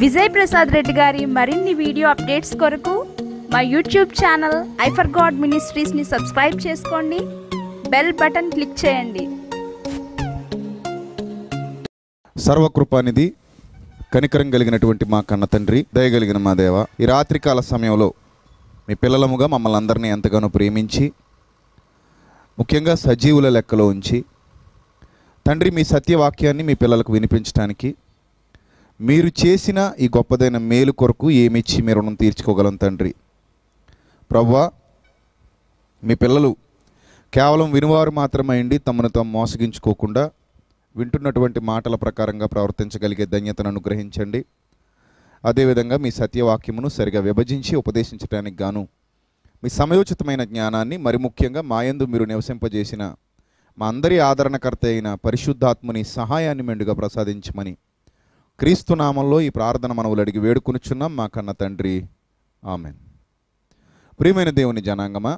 విజయ్ ప్రసాద్ రెడ్డి గారి మరిన్ని video updates కొరకు మా యూట్యూబ్ ఛానల్ ఐఫర్ గాడ్ మినిస్ట్రీస్ని సబ్స్క్రైబ్ చేసుకోండి బెల్ బటన్ క్లిక్ చేయండి సర్వకృపానిధి కనికరం కలిగినటువంటి మా కన్న తండ్రి దయగలిగిన మా దేవ ఈ రాత్రికాల సమయంలో మీ పిల్లలముగా మమ్మల్ని అందరినీ ఎంతగానో ప్రేమించి ముఖ్యంగా సజీవుల లెక్కలో ఉంచి తండ్రి మీ సత్యవాక్యాన్ని మీ పిల్లలకు వినిపించడానికి మీరు చేసిన ఈ గొప్పదైన మేలు కొరకు ఏమిచ్చి మీ రుణం తీర్చుకోగలం తండ్రి ప్రవ్వా మీ పిల్లలు కేవలం వినువారు మాత్రమే అండి తమను తాము మోసగించుకోకుండా వింటున్నటువంటి మాటల ప్రకారంగా ప్రవర్తించగలిగే ధన్యతను అనుగ్రహించండి అదేవిధంగా మీ సత్యవాక్యమును సరిగా విభజించి ఉపదేశించడానికి గాను మీ సమయోచితమైన జ్ఞానాన్ని మరి ముఖ్యంగా మాయందు మీరు నివసింపజేసిన మా అందరి ఆదరణకర్త అయిన పరిశుద్ధాత్మని సహాయాన్ని మెండుగా ప్రసాదించమని క్రీస్తు నామంలో ఈ ప్రార్థన మనవులు అడిగి వేడుకొనుచున్నాం మా కన్న తండ్రి ఆమెన్ ప్రియమైన దేవుని జనాంగమా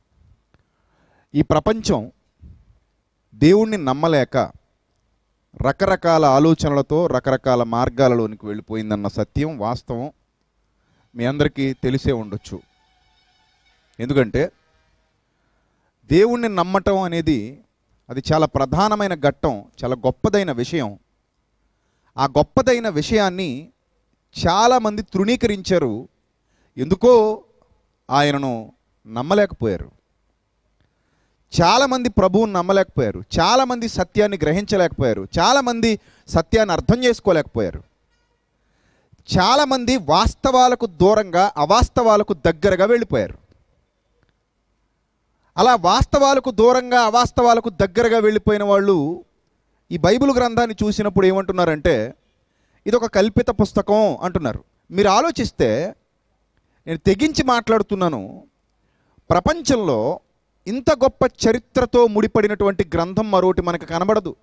ఈ ప్రపంచం దేవుణ్ణి నమ్మలేక రకరకాల ఆలోచనలతో రకరకాల మార్గాలలోనికి వెళ్ళిపోయిందన్న సత్యం వాస్తవం మీ అందరికీ తెలిసే ఉండొచ్చు ఎందుకంటే దేవుణ్ణి నమ్మటం అనేది అది చాలా ప్రధానమైన ఘట్టం చాలా గొప్పదైన విషయం ఆ గొప్పదైన విషయాన్ని చాలామంది తృణీకరించారు ఎందుకో ఆయనను నమ్మలేకపోయారు చాలామంది ప్రభువుని నమ్మలేకపోయారు చాలామంది సత్యాన్ని గ్రహించలేకపోయారు చాలామంది సత్యాన్ని అర్థం చేసుకోలేకపోయారు చాలామంది వాస్తవాలకు దూరంగా అవాస్తవాలకు దగ్గరగా వెళ్ళిపోయారు అలా వాస్తవాలకు దూరంగా అవాస్తవాలకు దగ్గరగా వెళ్ళిపోయిన వాళ్ళు ఈ బైబిల్ గ్రంథాన్ని చూసినప్పుడు ఏమంటున్నారంటే ఇది ఒక కల్పిత పుస్తకం అంటున్నారు మీరు ఆలోచిస్తే నేను తెగించి మాట్లాడుతున్నాను ప్రపంచంలో ఇంత గొప్ప చరిత్రతో ముడిపడినటువంటి గ్రంథం మరొకటి మనకు కనబడదు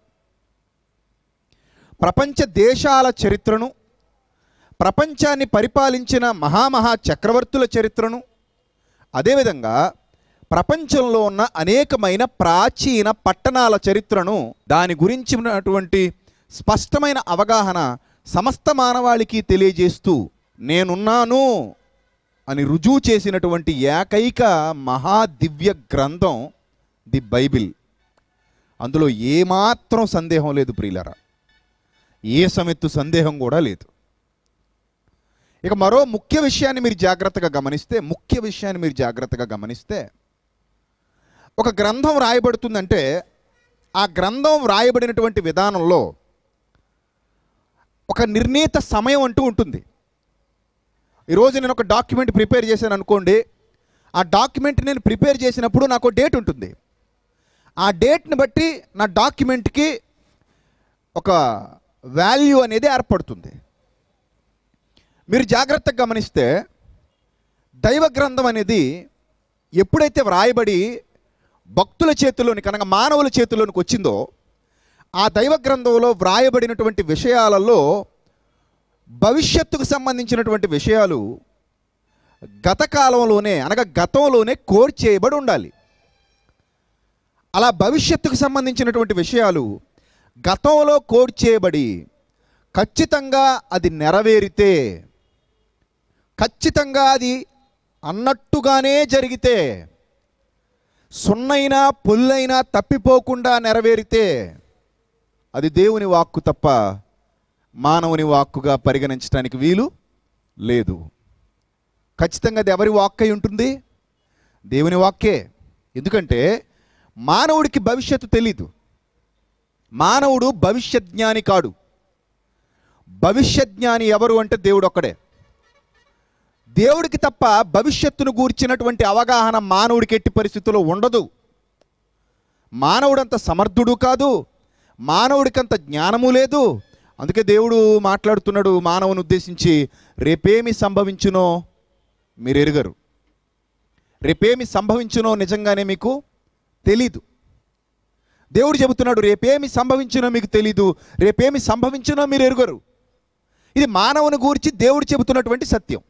ప్రపంచ దేశాల చరిత్రను ప్రపంచాన్ని పరిపాలించిన మహామహా చక్రవర్తుల చరిత్రను అదేవిధంగా ప్రపంచంలో ఉన్న అనేకమైన ప్రాచీన పట్టణాల చరిత్రను దాని గురించి ఉన్నటువంటి స్పష్టమైన అవగాహన సమస్త మానవాళికి తెలియజేస్తూ నేనున్నాను అని రుజువు చేసినటువంటి ఏకైక మహాదివ్య గ్రంథం ది బైబిల్ అందులో ఏమాత్రం సందేహం లేదు ప్రియులరా ఏ సమెత్తు సందేహం కూడా లేదు ఇక మరో ముఖ్య విషయాన్ని మీరు జాగ్రత్తగా గమనిస్తే ముఖ్య విషయాన్ని మీరు జాగ్రత్తగా గమనిస్తే ఒక గ్రంథం రాయబడుతుందంటే ఆ గ్రంథం వ్రాయబడినటువంటి విధానంలో ఒక నిర్ణీత సమయం అంటూ ఉంటుంది ఈరోజు నేను ఒక డాక్యుమెంట్ ప్రిపేర్ చేశాను అనుకోండి ఆ డాక్యుమెంట్ నేను ప్రిపేర్ చేసినప్పుడు నాకు ఒక డేట్ ఉంటుంది ఆ డేట్ని బట్టి నా డాక్యుమెంట్కి ఒక వాల్యూ అనేది ఏర్పడుతుంది మీరు జాగ్రత్తగా గమనిస్తే దైవ గ్రంథం అనేది ఎప్పుడైతే వ్రాయబడి భక్తుల చేతిలోనికి అనగా మానవుల చేతిలోనికి వచ్చిందో ఆ దైవ గ్రంథంలో వ్రాయబడినటువంటి విషయాలలో భవిష్యత్తుకు సంబంధించినటువంటి విషయాలు గత కాలంలోనే అనగా గతంలోనే కోర్ చేయబడి ఉండాలి అలా భవిష్యత్తుకు సంబంధించినటువంటి విషయాలు గతంలో కోడ్ చేయబడి ఖచ్చితంగా అది నెరవేరితే ఖచ్చితంగా అది అన్నట్టుగానే జరిగితే సున్నైనా పొల్లైనా తప్పిపోకుండా నెరవేరితే అది దేవుని వాక్కు తప్ప మానవుని వాక్కుగా పరిగణించడానికి వీలు లేదు ఖచ్చితంగా అది ఎవరి వాక్ అయి ఉంటుంది దేవుని వాక్కే ఎందుకంటే మానవుడికి భవిష్యత్తు తెలీదు మానవుడు భవిష్యత్ జ్ఞాని కాడు భవిష్యత్ జ్ఞాని ఎవరు అంటే దేవుడు ఒక్కడే దేవుడికి తప్ప భవిష్యత్తును గూర్చినటువంటి అవగాహన మానవుడికి ఎట్టి పరిస్థితుల్లో ఉండదు మానవుడంత సమర్థుడు కాదు మానవుడికంత జ్ఞానము లేదు అందుకే దేవుడు మాట్లాడుతున్నాడు మానవుని ఉద్దేశించి రేపేమి సంభవించునో మీరు ఎరుగరు రేపేమి సంభవించునో నిజంగానే మీకు తెలీదు దేవుడు చెబుతున్నాడు రేపేమి సంభవించునో మీకు తెలీదు రేపేమి సంభవించునో మీరు ఎరుగరు ఇది మానవుని గురించి దేవుడు చెబుతున్నటువంటి సత్యం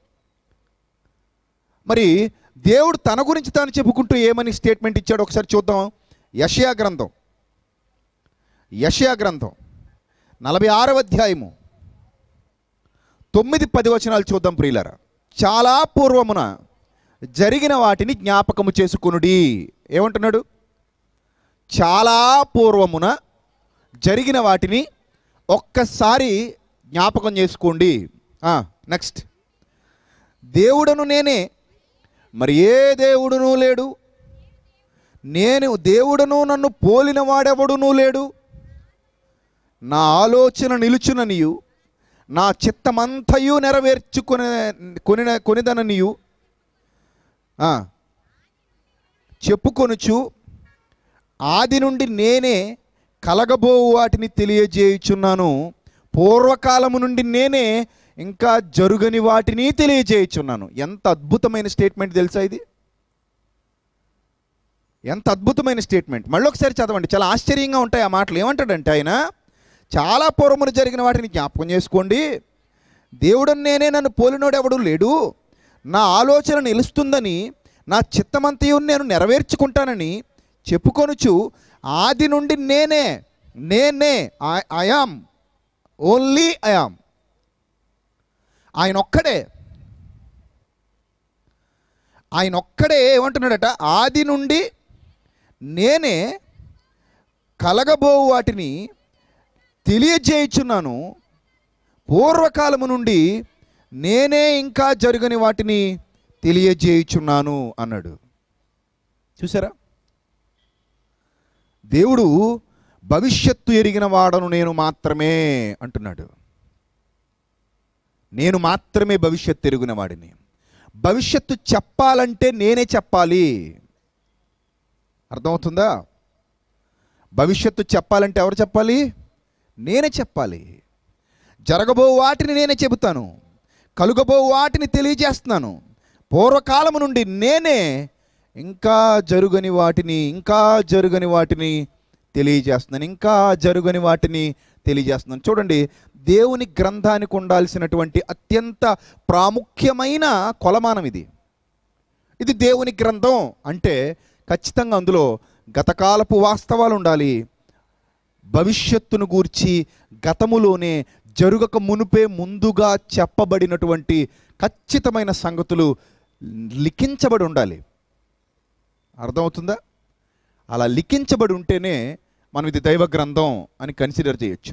మరి దేవుడు తన గురించి తాను చెప్పుకుంటూ ఏమని స్టేట్మెంట్ ఇచ్చాడు ఒకసారి చూద్దాం యషయా గ్రంథం యషయా గ్రంథం నలభై ఆరవ అధ్యాయము తొమ్మిది పది వచనాలు చూద్దాం ప్రియులరా చాలా పూర్వమున జరిగిన వాటిని జ్ఞాపకము చేసుకొనుడి ఏమంటున్నాడు చాలా పూర్వమున జరిగిన వాటిని ఒక్కసారి జ్ఞాపకం చేసుకోండి నెక్స్ట్ దేవుడను నేనే మరి ఏ దేవుడును లేడు నేను దేవుడను నన్ను పోలిన వాడెవడునూ లేడు నా ఆలోచన నిలుచుననియు నా చిత్తమంతయు నెరవేర్చుకునే కొనిన కొనిదననియు ఆ, చెప్పుకొనుచు ఆది నుండి నేనే కలగబో వాటిని తెలియజేయుచున్నాను పూర్వకాలము నుండి నేనే ఇంకా జరుగని వాటిని తెలియజేయుచున్నాను ఎంత అద్భుతమైన స్టేట్మెంట్ తెలుసా ఇది ఎంత అద్భుతమైన స్టేట్మెంట్ మళ్ళీ ఒకసారి చదవండి చాలా ఆశ్చర్యంగా ఉంటాయి ఆ మాటలు ఏమంటాడంటే ఆయన చాలా పూర్వమున జరిగిన వాటిని జ్ఞాపకం చేసుకోండి దేవుడని నేనే నన్ను పోలినోడు ఎవడు లేడు నా ఆలోచన నిలుస్తుందని నా చిత్తమంతయు నేను నెరవేర్చుకుంటానని చెప్పుకొనుచు ఆది నుండి నేనే నేనే ఐఆమ్ ఓన్లీ ఐఆమ్ ఆయన ఒక్కడే ఆయన ఒక్కడే ఏమంటున్నాడట ఆది నుండి నేనే కలగబోవు వాటిని తెలియజేయుచున్నాను పూర్వకాలము నుండి నేనే ఇంకా జరగని వాటిని తెలియజేయుచున్నాను అన్నాడు చూసారా దేవుడు భవిష్యత్తు ఎరిగిన వాడను నేను మాత్రమే అంటున్నాడు నేను మాత్రమే భవిష్యత్తు ఎరిగిన వాడిని భవిష్యత్తు చెప్పాలంటే నేనే చెప్పాలి అర్థమవుతుందా భవిష్యత్తు చెప్పాలంటే ఎవరు చెప్పాలి నేనే చెప్పాలి జరగబో వాటిని నేనే చెబుతాను కలుగబో వాటిని తెలియజేస్తున్నాను పూర్వకాలము నుండి నేనే ఇంకా జరుగని వాటిని ఇంకా జరుగని వాటిని తెలియజేస్తున్నాను ఇంకా జరుగని వాటిని తెలియజేస్తున్నాను చూడండి దేవుని గ్రంథానికి ఉండాల్సినటువంటి అత్యంత ప్రాముఖ్యమైన కొలమానం ఇది ఇది దేవుని గ్రంథం అంటే ఖచ్చితంగా అందులో గతకాలపు వాస్తవాలు ఉండాలి భవిష్యత్తును గూర్చి గతములోనే జరుగక మునుపే ముందుగా చెప్పబడినటువంటి ఖచ్చితమైన సంగతులు లిఖించబడి ఉండాలి అర్థమవుతుందా అలా లిఖించబడి ఉంటేనే మనం ఇది దైవ గ్రంథం అని కన్సిడర్ చేయొచ్చు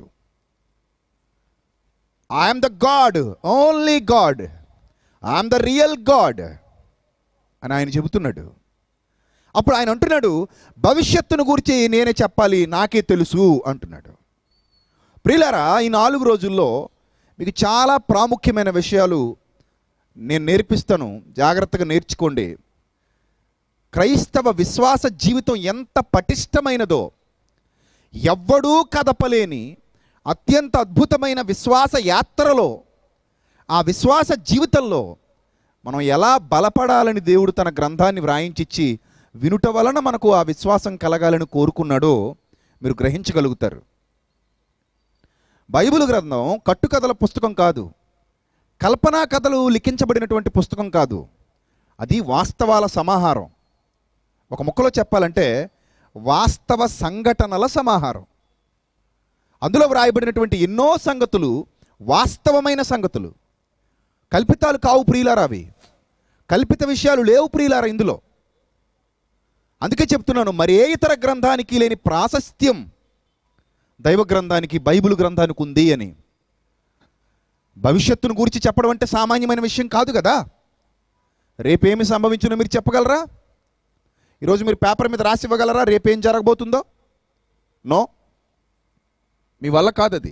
I'm the God only God I'm the real God అని ఆయన చెబుతున్నాడు అప్పుడు ఆయన అంటున్నాడు భవిష్యత్తును గురించి నేనే చెప్పాలి నాకే తెలుసు అంటున్నాడు ప్రియులారా ఈ నాలుగు రోజుల్లో మీకు చాలా ప్రాముఖ్యమైన విషయాలు నేను నేర్పిస్తాను జాగ్రత్తగా నేర్చుకోండి క్రైస్తవ విశ్వాస జీవితం ఎంత పటిష్టమైనదో ఎవ్వడూ కదపలేని అత్యంత అద్భుతమైన విశ్వాస యాత్రలో ఆ విశ్వాస జీవితంలో మనం ఎలా బలపడాలని దేవుడు తన గ్రంథాన్ని వ్రాయించిచ్చి వినుట వలన మనకు ఆ విశ్వాసం కలగాలని కోరుకున్నాడో మీరు గ్రహించగలుగుతారు బైబిల్ గ్రంథం కట్టుకథల పుస్తకం కాదు కల్పనా కథలు లిఖించబడినటువంటి పుస్తకం కాదు అది వాస్తవాల సమాహారం ఒక ముక్కలో చెప్పాలంటే వాస్తవ సంఘటనల సమాహారం అందులో వ్రాయబడినటువంటి ఎన్నో సంగతులు వాస్తవమైన సంగతులు కల్పితాలు కావు ప్రియులారా అవి కల్పిత విషయాలు లేవు ప్రియులారా ఇందులో అందుకే చెప్తున్నాను మరి ఏ ఇతర గ్రంథానికి లేని ప్రాశస్త్యం దైవ గ్రంథానికి బైబిల్ గ్రంథానికి ఉంది అని భవిష్యత్తును గురించి చెప్పడం అంటే సామాన్యమైన విషయం కాదు కదా రేపేమి సంభవించునో మీరు చెప్పగలరా ఈరోజు మీరు పేపర్ మీద రాసి ఇవ్వగలరా రేపేం జరగబోతుందో నో మీ వల్ల కాదు అది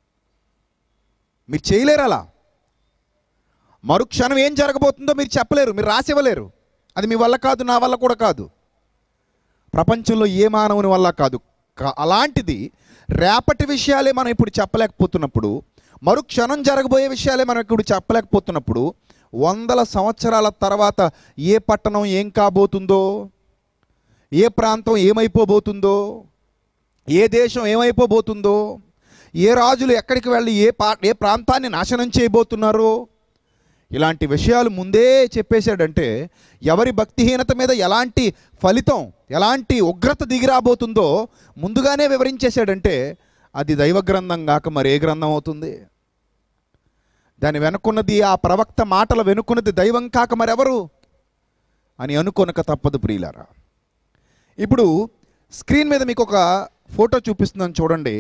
మీరు చేయలేరు అలా మరుక్షణం ఏం జరగబోతుందో మీరు చెప్పలేరు మీరు రాసి ఇవ్వలేరు అది మీ వల్ల కాదు నా వల్ల కూడా కాదు ప్రపంచంలో ఏ మానవుని వల్ల కాదు కా- అలాంటిది రేపటి విషయాలే మనం ఇప్పుడు చెప్పలేకపోతున్నప్పుడు మరు క్షణం జరగబోయే విషయాలే మనం ఇప్పుడు చెప్పలేకపోతున్నప్పుడు వందల సంవత్సరాల తర్వాత ఏ పట్టణం ఏం కాబోతుందో ఏ ప్రాంతం ఏమైపోబోతుందో ఏ దేశం ఏమైపోబోతుందో ఏ రాజులు ఎక్కడికి వెళ్ళి ఏ పా ఏ ప్రాంతాన్ని నాశనం చేయబోతున్నారో ఇలాంటి విషయాలు ముందే చెప్పేశాడంటే ఎవరి భక్తిహీనత మీద ఎలాంటి ఫలితం ఎలాంటి ఉగ్రత దిగిరాబోతుందో ముందుగానే వివరించేశాడంటే అది దైవ గ్రంథం కాక మరే గ్రంథం అవుతుంది దాని వెనుకున్నది ఆ ప్రవక్త మాటల వెనుకున్నది దైవం కాక మరెవరు అని అనుకొనక తప్పదు ప్రియులారా ఇప్పుడు స్క్రీన్ మీద మీకు ఒక ఫోటో చూపిస్తున్నాను చూడండి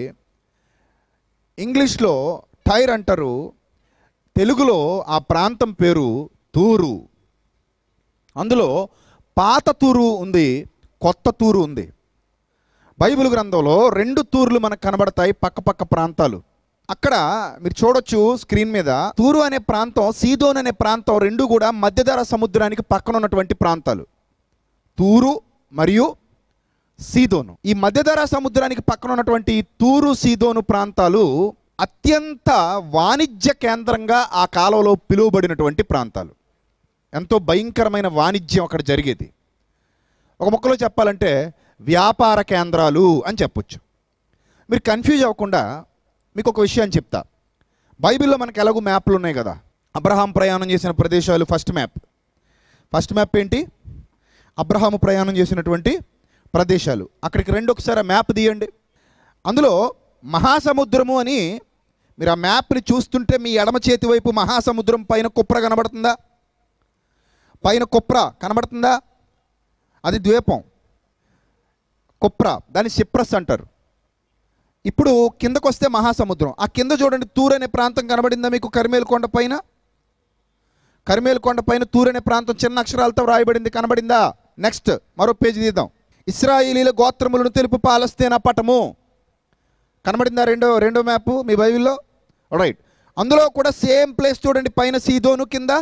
ఇంగ్లీష్లో టైర్ అంటారు తెలుగులో ఆ ప్రాంతం పేరు తూరు అందులో పాత తూరు ఉంది కొత్త తూరు ఉంది బైబిల్ గ్రంథంలో రెండు తూర్లు మనకు కనబడతాయి పక్క పక్క ప్రాంతాలు అక్కడ మీరు చూడొచ్చు స్క్రీన్ మీద తూరు అనే ప్రాంతం సీదోన్ అనే ప్రాంతం రెండు కూడా మధ్యధర సముద్రానికి పక్కన ఉన్నటువంటి ప్రాంతాలు తూరు మరియు సీదోను ఈ మధ్యధరా సముద్రానికి పక్కన ఉన్నటువంటి ఈ తూరు సీదోను ప్రాంతాలు అత్యంత వాణిజ్య కేంద్రంగా ఆ కాలంలో పిలువబడినటువంటి ప్రాంతాలు ఎంతో భయంకరమైన వాణిజ్యం అక్కడ జరిగేది ఒక ముక్కలో చెప్పాలంటే వ్యాపార కేంద్రాలు అని చెప్పొచ్చు మీరు కన్ఫ్యూజ్ అవ్వకుండా మీకు ఒక విషయాన్ని చెప్తా బైబిల్లో మనకు ఎలాగో మ్యాప్లు ఉన్నాయి కదా అబ్రహాం ప్రయాణం చేసిన ప్రదేశాలు ఫస్ట్ మ్యాప్ ఫస్ట్ మ్యాప్ ఏంటి అబ్రహాము ప్రయాణం చేసినటువంటి ప్రదేశాలు అక్కడికి రెండు ఒకసారి ఆ మ్యాప్ తీయండి అందులో మహాసముద్రము అని మీరు ఆ మ్యాప్ని చూస్తుంటే మీ ఎడమ చేతి వైపు మహాసముద్రం పైన కుప్ర కనబడుతుందా పైన కుప్ర కనబడుతుందా అది ద్వీపం కుప్ర దాన్ని సిప్రస్ అంటారు ఇప్పుడు కిందకు వస్తే మహాసముద్రం ఆ కింద చూడండి తూర్ అనే ప్రాంతం కనబడిందా మీకు కరిమేలు కొండ పైన కరిమేలు కొండ పైన తూర్ అనే ప్రాంతం చిన్న అక్షరాలతో వ్రాయబడింది కనబడిందా నెక్స్ట్ మరో పేజీ తీద్దాం ఇస్రాయిలీల గోత్రములను తెలుపు పాలస్తీనా పటము కనబడిందా రెండో రెండో మ్యాప్ మీ బైబిల్లో రైట్ అందులో కూడా సేమ్ ప్లేస్ చూడండి పైన సీదోను కింద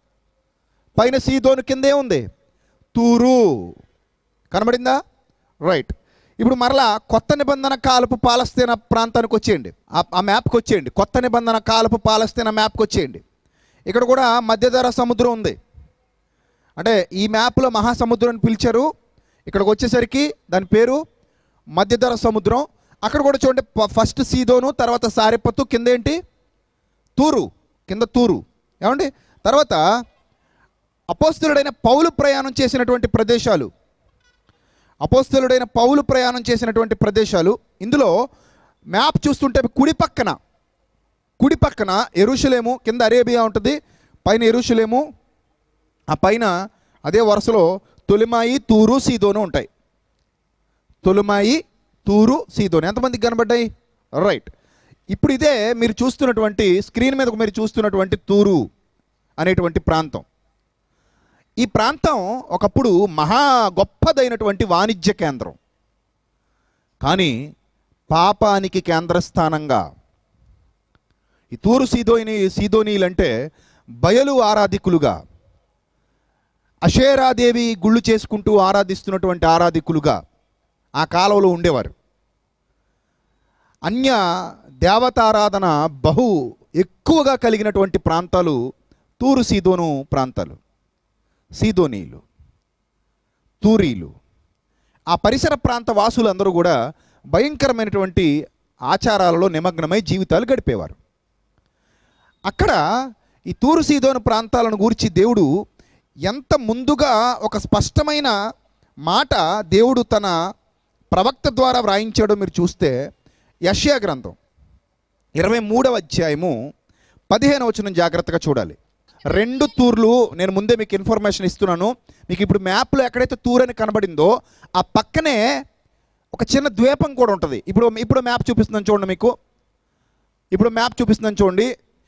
పైన సీదోను కిందే ఉంది తూరు కనబడిందా రైట్ ఇప్పుడు మరలా కొత్త నిబంధన కాలపు పాలస్తీనా ప్రాంతానికి వచ్చేయండి ఆ- ఆ మ్యాప్కి వచ్చేయండి కొత్త నిబంధన కాలపు పాలస్తీనా మ్యాప్కి వచ్చేయండి ఇక్కడ కూడా మధ్యధర సముద్రం ఉంది అంటే ఈ మ్యాప్లో మహాసముద్రం అని పిలిచారు ఇక్కడికి వచ్చేసరికి దాని పేరు మధ్యధర సముద్రం అక్కడ కూడా చూడండి ప- ఫస్ట్ సీదోను తర్వాత సారెపత్తు కింద ఏంటి తూరు కింద తూరు ఏమండి తర్వాత అపోస్తులుడైన పౌలు ప్రయాణం చేసినటువంటి ప్రదేశాలు అపోస్తులుడైన పౌలు ప్రయాణం చేసినటువంటి ప్రదేశాలు ఇందులో మ్యాప్ చూస్తుంటే కుడి పక్కన కుడి పక్కన ఎరుషలేము కింద అరేబియా ఉంటుంది పైన ఎరుషలేము ఆ పైన అదే వరుసలో తొలిమాయి తూరు సీదోను ఉంటాయి తొలిమాయి తూరు సీదోను ఎంతమందికి కనబడ్డాయి రైట్ ఇప్పుడు ఇదే మీరు చూస్తున్నటువంటి స్క్రీన్ మీద మీరు చూస్తున్నటువంటి తూరు అనేటువంటి ప్రాంతం ఈ ప్రాంతం ఒకప్పుడు మహా గొప్పదైనటువంటి వాణిజ్య కేంద్రం కానీ పాపానికి కేంద్రస్థానంగా ఈ తూరు సీదోని సీదోనీలంటే బయలు ఆరాధికులుగా అషేరాదేవి గుళ్ళు చేసుకుంటూ ఆరాధిస్తున్నటువంటి ఆరాధికులుగా ఆ కాలంలో ఉండేవారు అన్య దేవతారాధన బహు ఎక్కువగా కలిగినటువంటి ప్రాంతాలు తూరు సీదోను ప్రాంతాలు సీదోనీలు తూరీలు ఆ పరిసర ప్రాంత వాసులందరూ కూడా భయంకరమైనటువంటి ఆచారాలలో నిమగ్నమై జీవితాలు గడిపేవారు అక్కడ ఈ తూరు సీదోను ప్రాంతాలను గురించి దేవుడు ఎంత ముందుగా ఒక స్పష్టమైన మాట దేవుడు తన ప్రవక్త ద్వారా వ్రాయించాడో మీరు చూస్తే యష్యా గ్రంథం ఇరవై మూడవ అధ్యాయము పదిహేను వచనం జాగ్రత్తగా చూడాలి రెండు తూర్లు నేను ముందే మీకు ఇన్ఫర్మేషన్ ఇస్తున్నాను మీకు ఇప్పుడు మ్యాప్లో ఎక్కడైతే తూర్ అని కనబడిందో ఆ పక్కనే ఒక చిన్న ద్వీపం కూడా ఉంటుంది ఇప్పుడు ఇప్పుడు మ్యాప్ చూపిస్తున్నాను చూడండి మీకు ఇప్పుడు మ్యాప్ చూపిస్తున్నాను చూడండి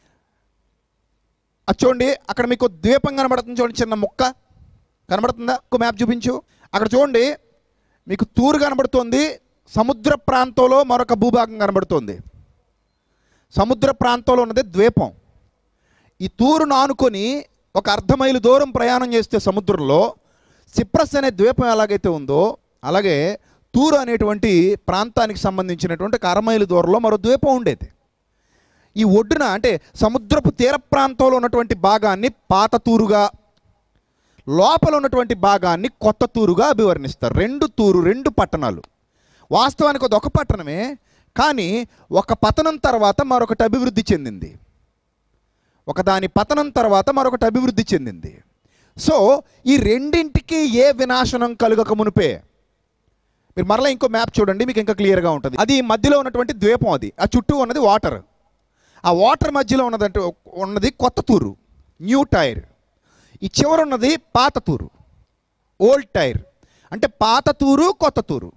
అది చూడండి అక్కడ మీకు ద్వీపం కనబడుతుంది చూడండి చిన్న ముక్క కనబడుతుందా ఒక మ్యాప్ చూపించు అక్కడ చూడండి మీకు తూరు కనబడుతుంది సముద్ర ప్రాంతంలో మరొక భూభాగం కనబడుతుంది సముద్ర ప్రాంతంలో ఉన్నది ద్వీపం ఈ తూరును ఆనుకొని ఒక అర్ధ మైలు దూరం ప్రయాణం చేస్తే సముద్రంలో సిప్రస్ అనే ద్వీపం ఎలాగైతే ఉందో అలాగే తూరు అనేటువంటి ప్రాంతానికి సంబంధించినటువంటి ఒక అర మైలు దూరంలో మరో ద్వీపం ఉండేది ఈ ఒడ్డున అంటే సముద్రపు తీర ప్రాంతంలో ఉన్నటువంటి భాగాన్ని పాత తూరుగా లోపల ఉన్నటువంటి భాగాన్ని కొత్త తూరుగా అభివర్ణిస్తారు రెండు తూరు రెండు పట్టణాలు వాస్తవానికి అది ఒక పట్టణమే కానీ ఒక పతనం తర్వాత మరొకటి అభివృద్ధి చెందింది ఒకదాని పతనం తర్వాత మరొకటి అభివృద్ధి చెందింది సో ఈ రెండింటికి ఏ వినాశనం కలుగక మునిపే మీరు మరలా ఇంకో మ్యాప్ చూడండి మీకు ఇంకా క్లియర్గా ఉంటుంది అది మధ్యలో ఉన్నటువంటి ద్వీపం అది ఆ చుట్టూ ఉన్నది వాటర్ ఆ వాటర్ మధ్యలో ఉన్నదంటే ఉన్నది కొత్త తూరు న్యూ టైర్ ఈ చివర ఉన్నది పాత తూరు ఓల్డ్ టైర్ అంటే పాత తూరు కొత్త తూరు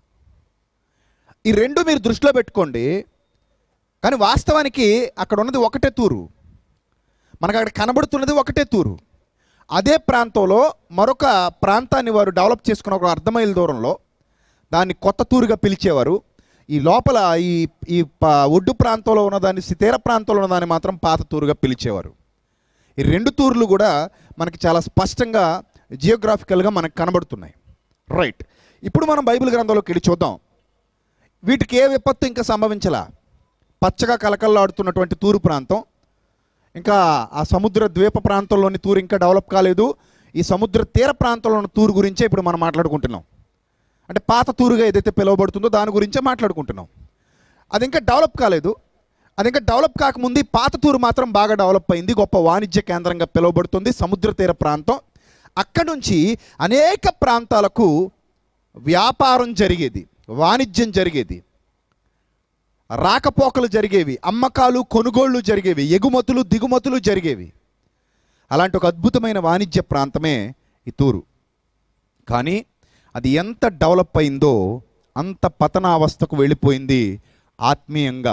ఈ రెండు మీరు దృష్టిలో పెట్టుకోండి కానీ వాస్తవానికి అక్కడ ఉన్నది ఒకటే తూరు మనకు అక్కడ కనబడుతున్నది ఒకటే తూరు అదే ప్రాంతంలో మరొక ప్రాంతాన్ని వారు డెవలప్ చేసుకున్న ఒక అర్ధ మైల్ దూరంలో దాన్ని కొత్త తూరుగా పిలిచేవారు ఈ లోపల ఈ ఈ ప- ఒడ్డు ప్రాంతంలో ఉన్నదాన్ని తీర ప్రాంతంలో ఉన్నదాన్ని మాత్రం పాత తూరుగా పిలిచేవారు ఈ రెండు తూర్లు కూడా మనకి చాలా స్పష్టంగా జియోగ్రాఫికల్గా మనకు కనబడుతున్నాయి రైట్ ఇప్పుడు మనం బైబిల్ గ్రంథంలోకి వెళ్ళి చూద్దాం వీటికి ఏ విపత్తు ఇంకా సంభవించలా పచ్చగా కలకల్లాడుతున్నటువంటి తూరు ప్రాంతం ఇంకా ఆ సముద్ర ద్వీప ప్రాంతంలోని తూరు ఇంకా డెవలప్ కాలేదు ఈ సముద్ర తీర ప్రాంతంలో ఉన్న తూరు గురించే ఇప్పుడు మనం మాట్లాడుకుంటున్నాం అంటే పాత తూరుగా ఏదైతే పిలువబడుతుందో దాని గురించే మాట్లాడుకుంటున్నాం అది ఇంకా డెవలప్ కాలేదు అది ఇంకా డెవలప్ కాకముందు ఈ పాత తూరు మాత్రం బాగా డెవలప్ అయింది గొప్ప వాణిజ్య కేంద్రంగా పిలువబడుతుంది సముద్ర తీర ప్రాంతం అక్కడి నుంచి అనేక ప్రాంతాలకు వ్యాపారం జరిగేది వాణిజ్యం జరిగేది రాకపోకలు జరిగేవి అమ్మకాలు కొనుగోళ్లు జరిగేవి ఎగుమతులు దిగుమతులు జరిగేవి అలాంటి ఒక అద్భుతమైన వాణిజ్య ప్రాంతమే ఈ తూరు కానీ అది ఎంత డెవలప్ అయిందో అంత పతనావస్థకు వెళ్ళిపోయింది ఆత్మీయంగా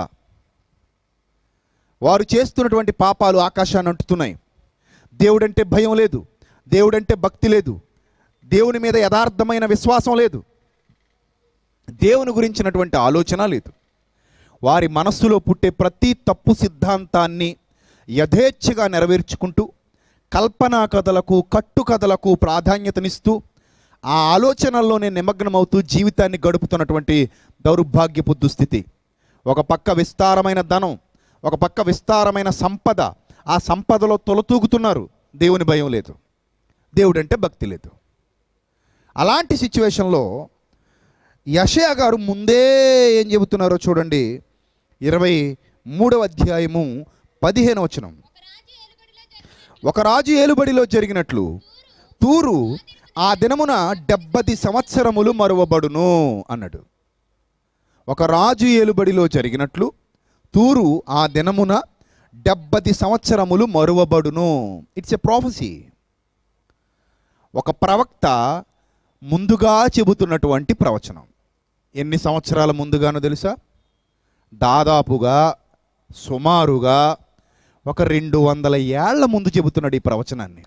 వారు చేస్తున్నటువంటి పాపాలు ఆకాశాన్ని అంటుతున్నాయి దేవుడంటే భయం లేదు దేవుడంటే భక్తి లేదు దేవుని మీద యథార్థమైన విశ్వాసం లేదు దేవుని గురించినటువంటి ఆలోచన లేదు వారి మనస్సులో పుట్టే ప్రతి తప్పు సిద్ధాంతాన్ని యథేచ్ఛగా నెరవేర్చుకుంటూ కల్పనా కథలకు కట్టు కథలకు ప్రాధాన్యతనిస్తూ ఆ ఆలోచనల్లోనే నిమగ్నమవుతూ జీవితాన్ని గడుపుతున్నటువంటి దౌర్భాగ్యపు దుస్థితి ఒక పక్క విస్తారమైన ధనం ఒక పక్క విస్తారమైన సంపద ఆ సంపదలో తొలతూగుతున్నారు దేవుని భయం లేదు దేవుడంటే భక్తి లేదు అలాంటి సిచ్యువేషన్లో యషయా గారు ముందే ఏం చెబుతున్నారో చూడండి ఇరవై మూడవ అధ్యాయము పదిహేను వచనం ఒక రాజు ఏలుబడిలో జరిగినట్లు తూరు ఆ దినమున డెబ్బది సంవత్సరములు మరువబడును అన్నాడు ఒక రాజు ఏలుబడిలో జరిగినట్లు తూరు ఆ దినమున డెబ్బది సంవత్సరములు మరువబడును ఇట్స్ ఎ ప్రాఫసీ ఒక ప్రవక్త ముందుగా చెబుతున్నటువంటి ప్రవచనం ఎన్ని సంవత్సరాల ముందుగానో తెలుసా దాదాపుగా సుమారుగా ఒక రెండు వందల ఏళ్ల ముందు చెబుతున్నాడు ఈ ప్రవచనాన్ని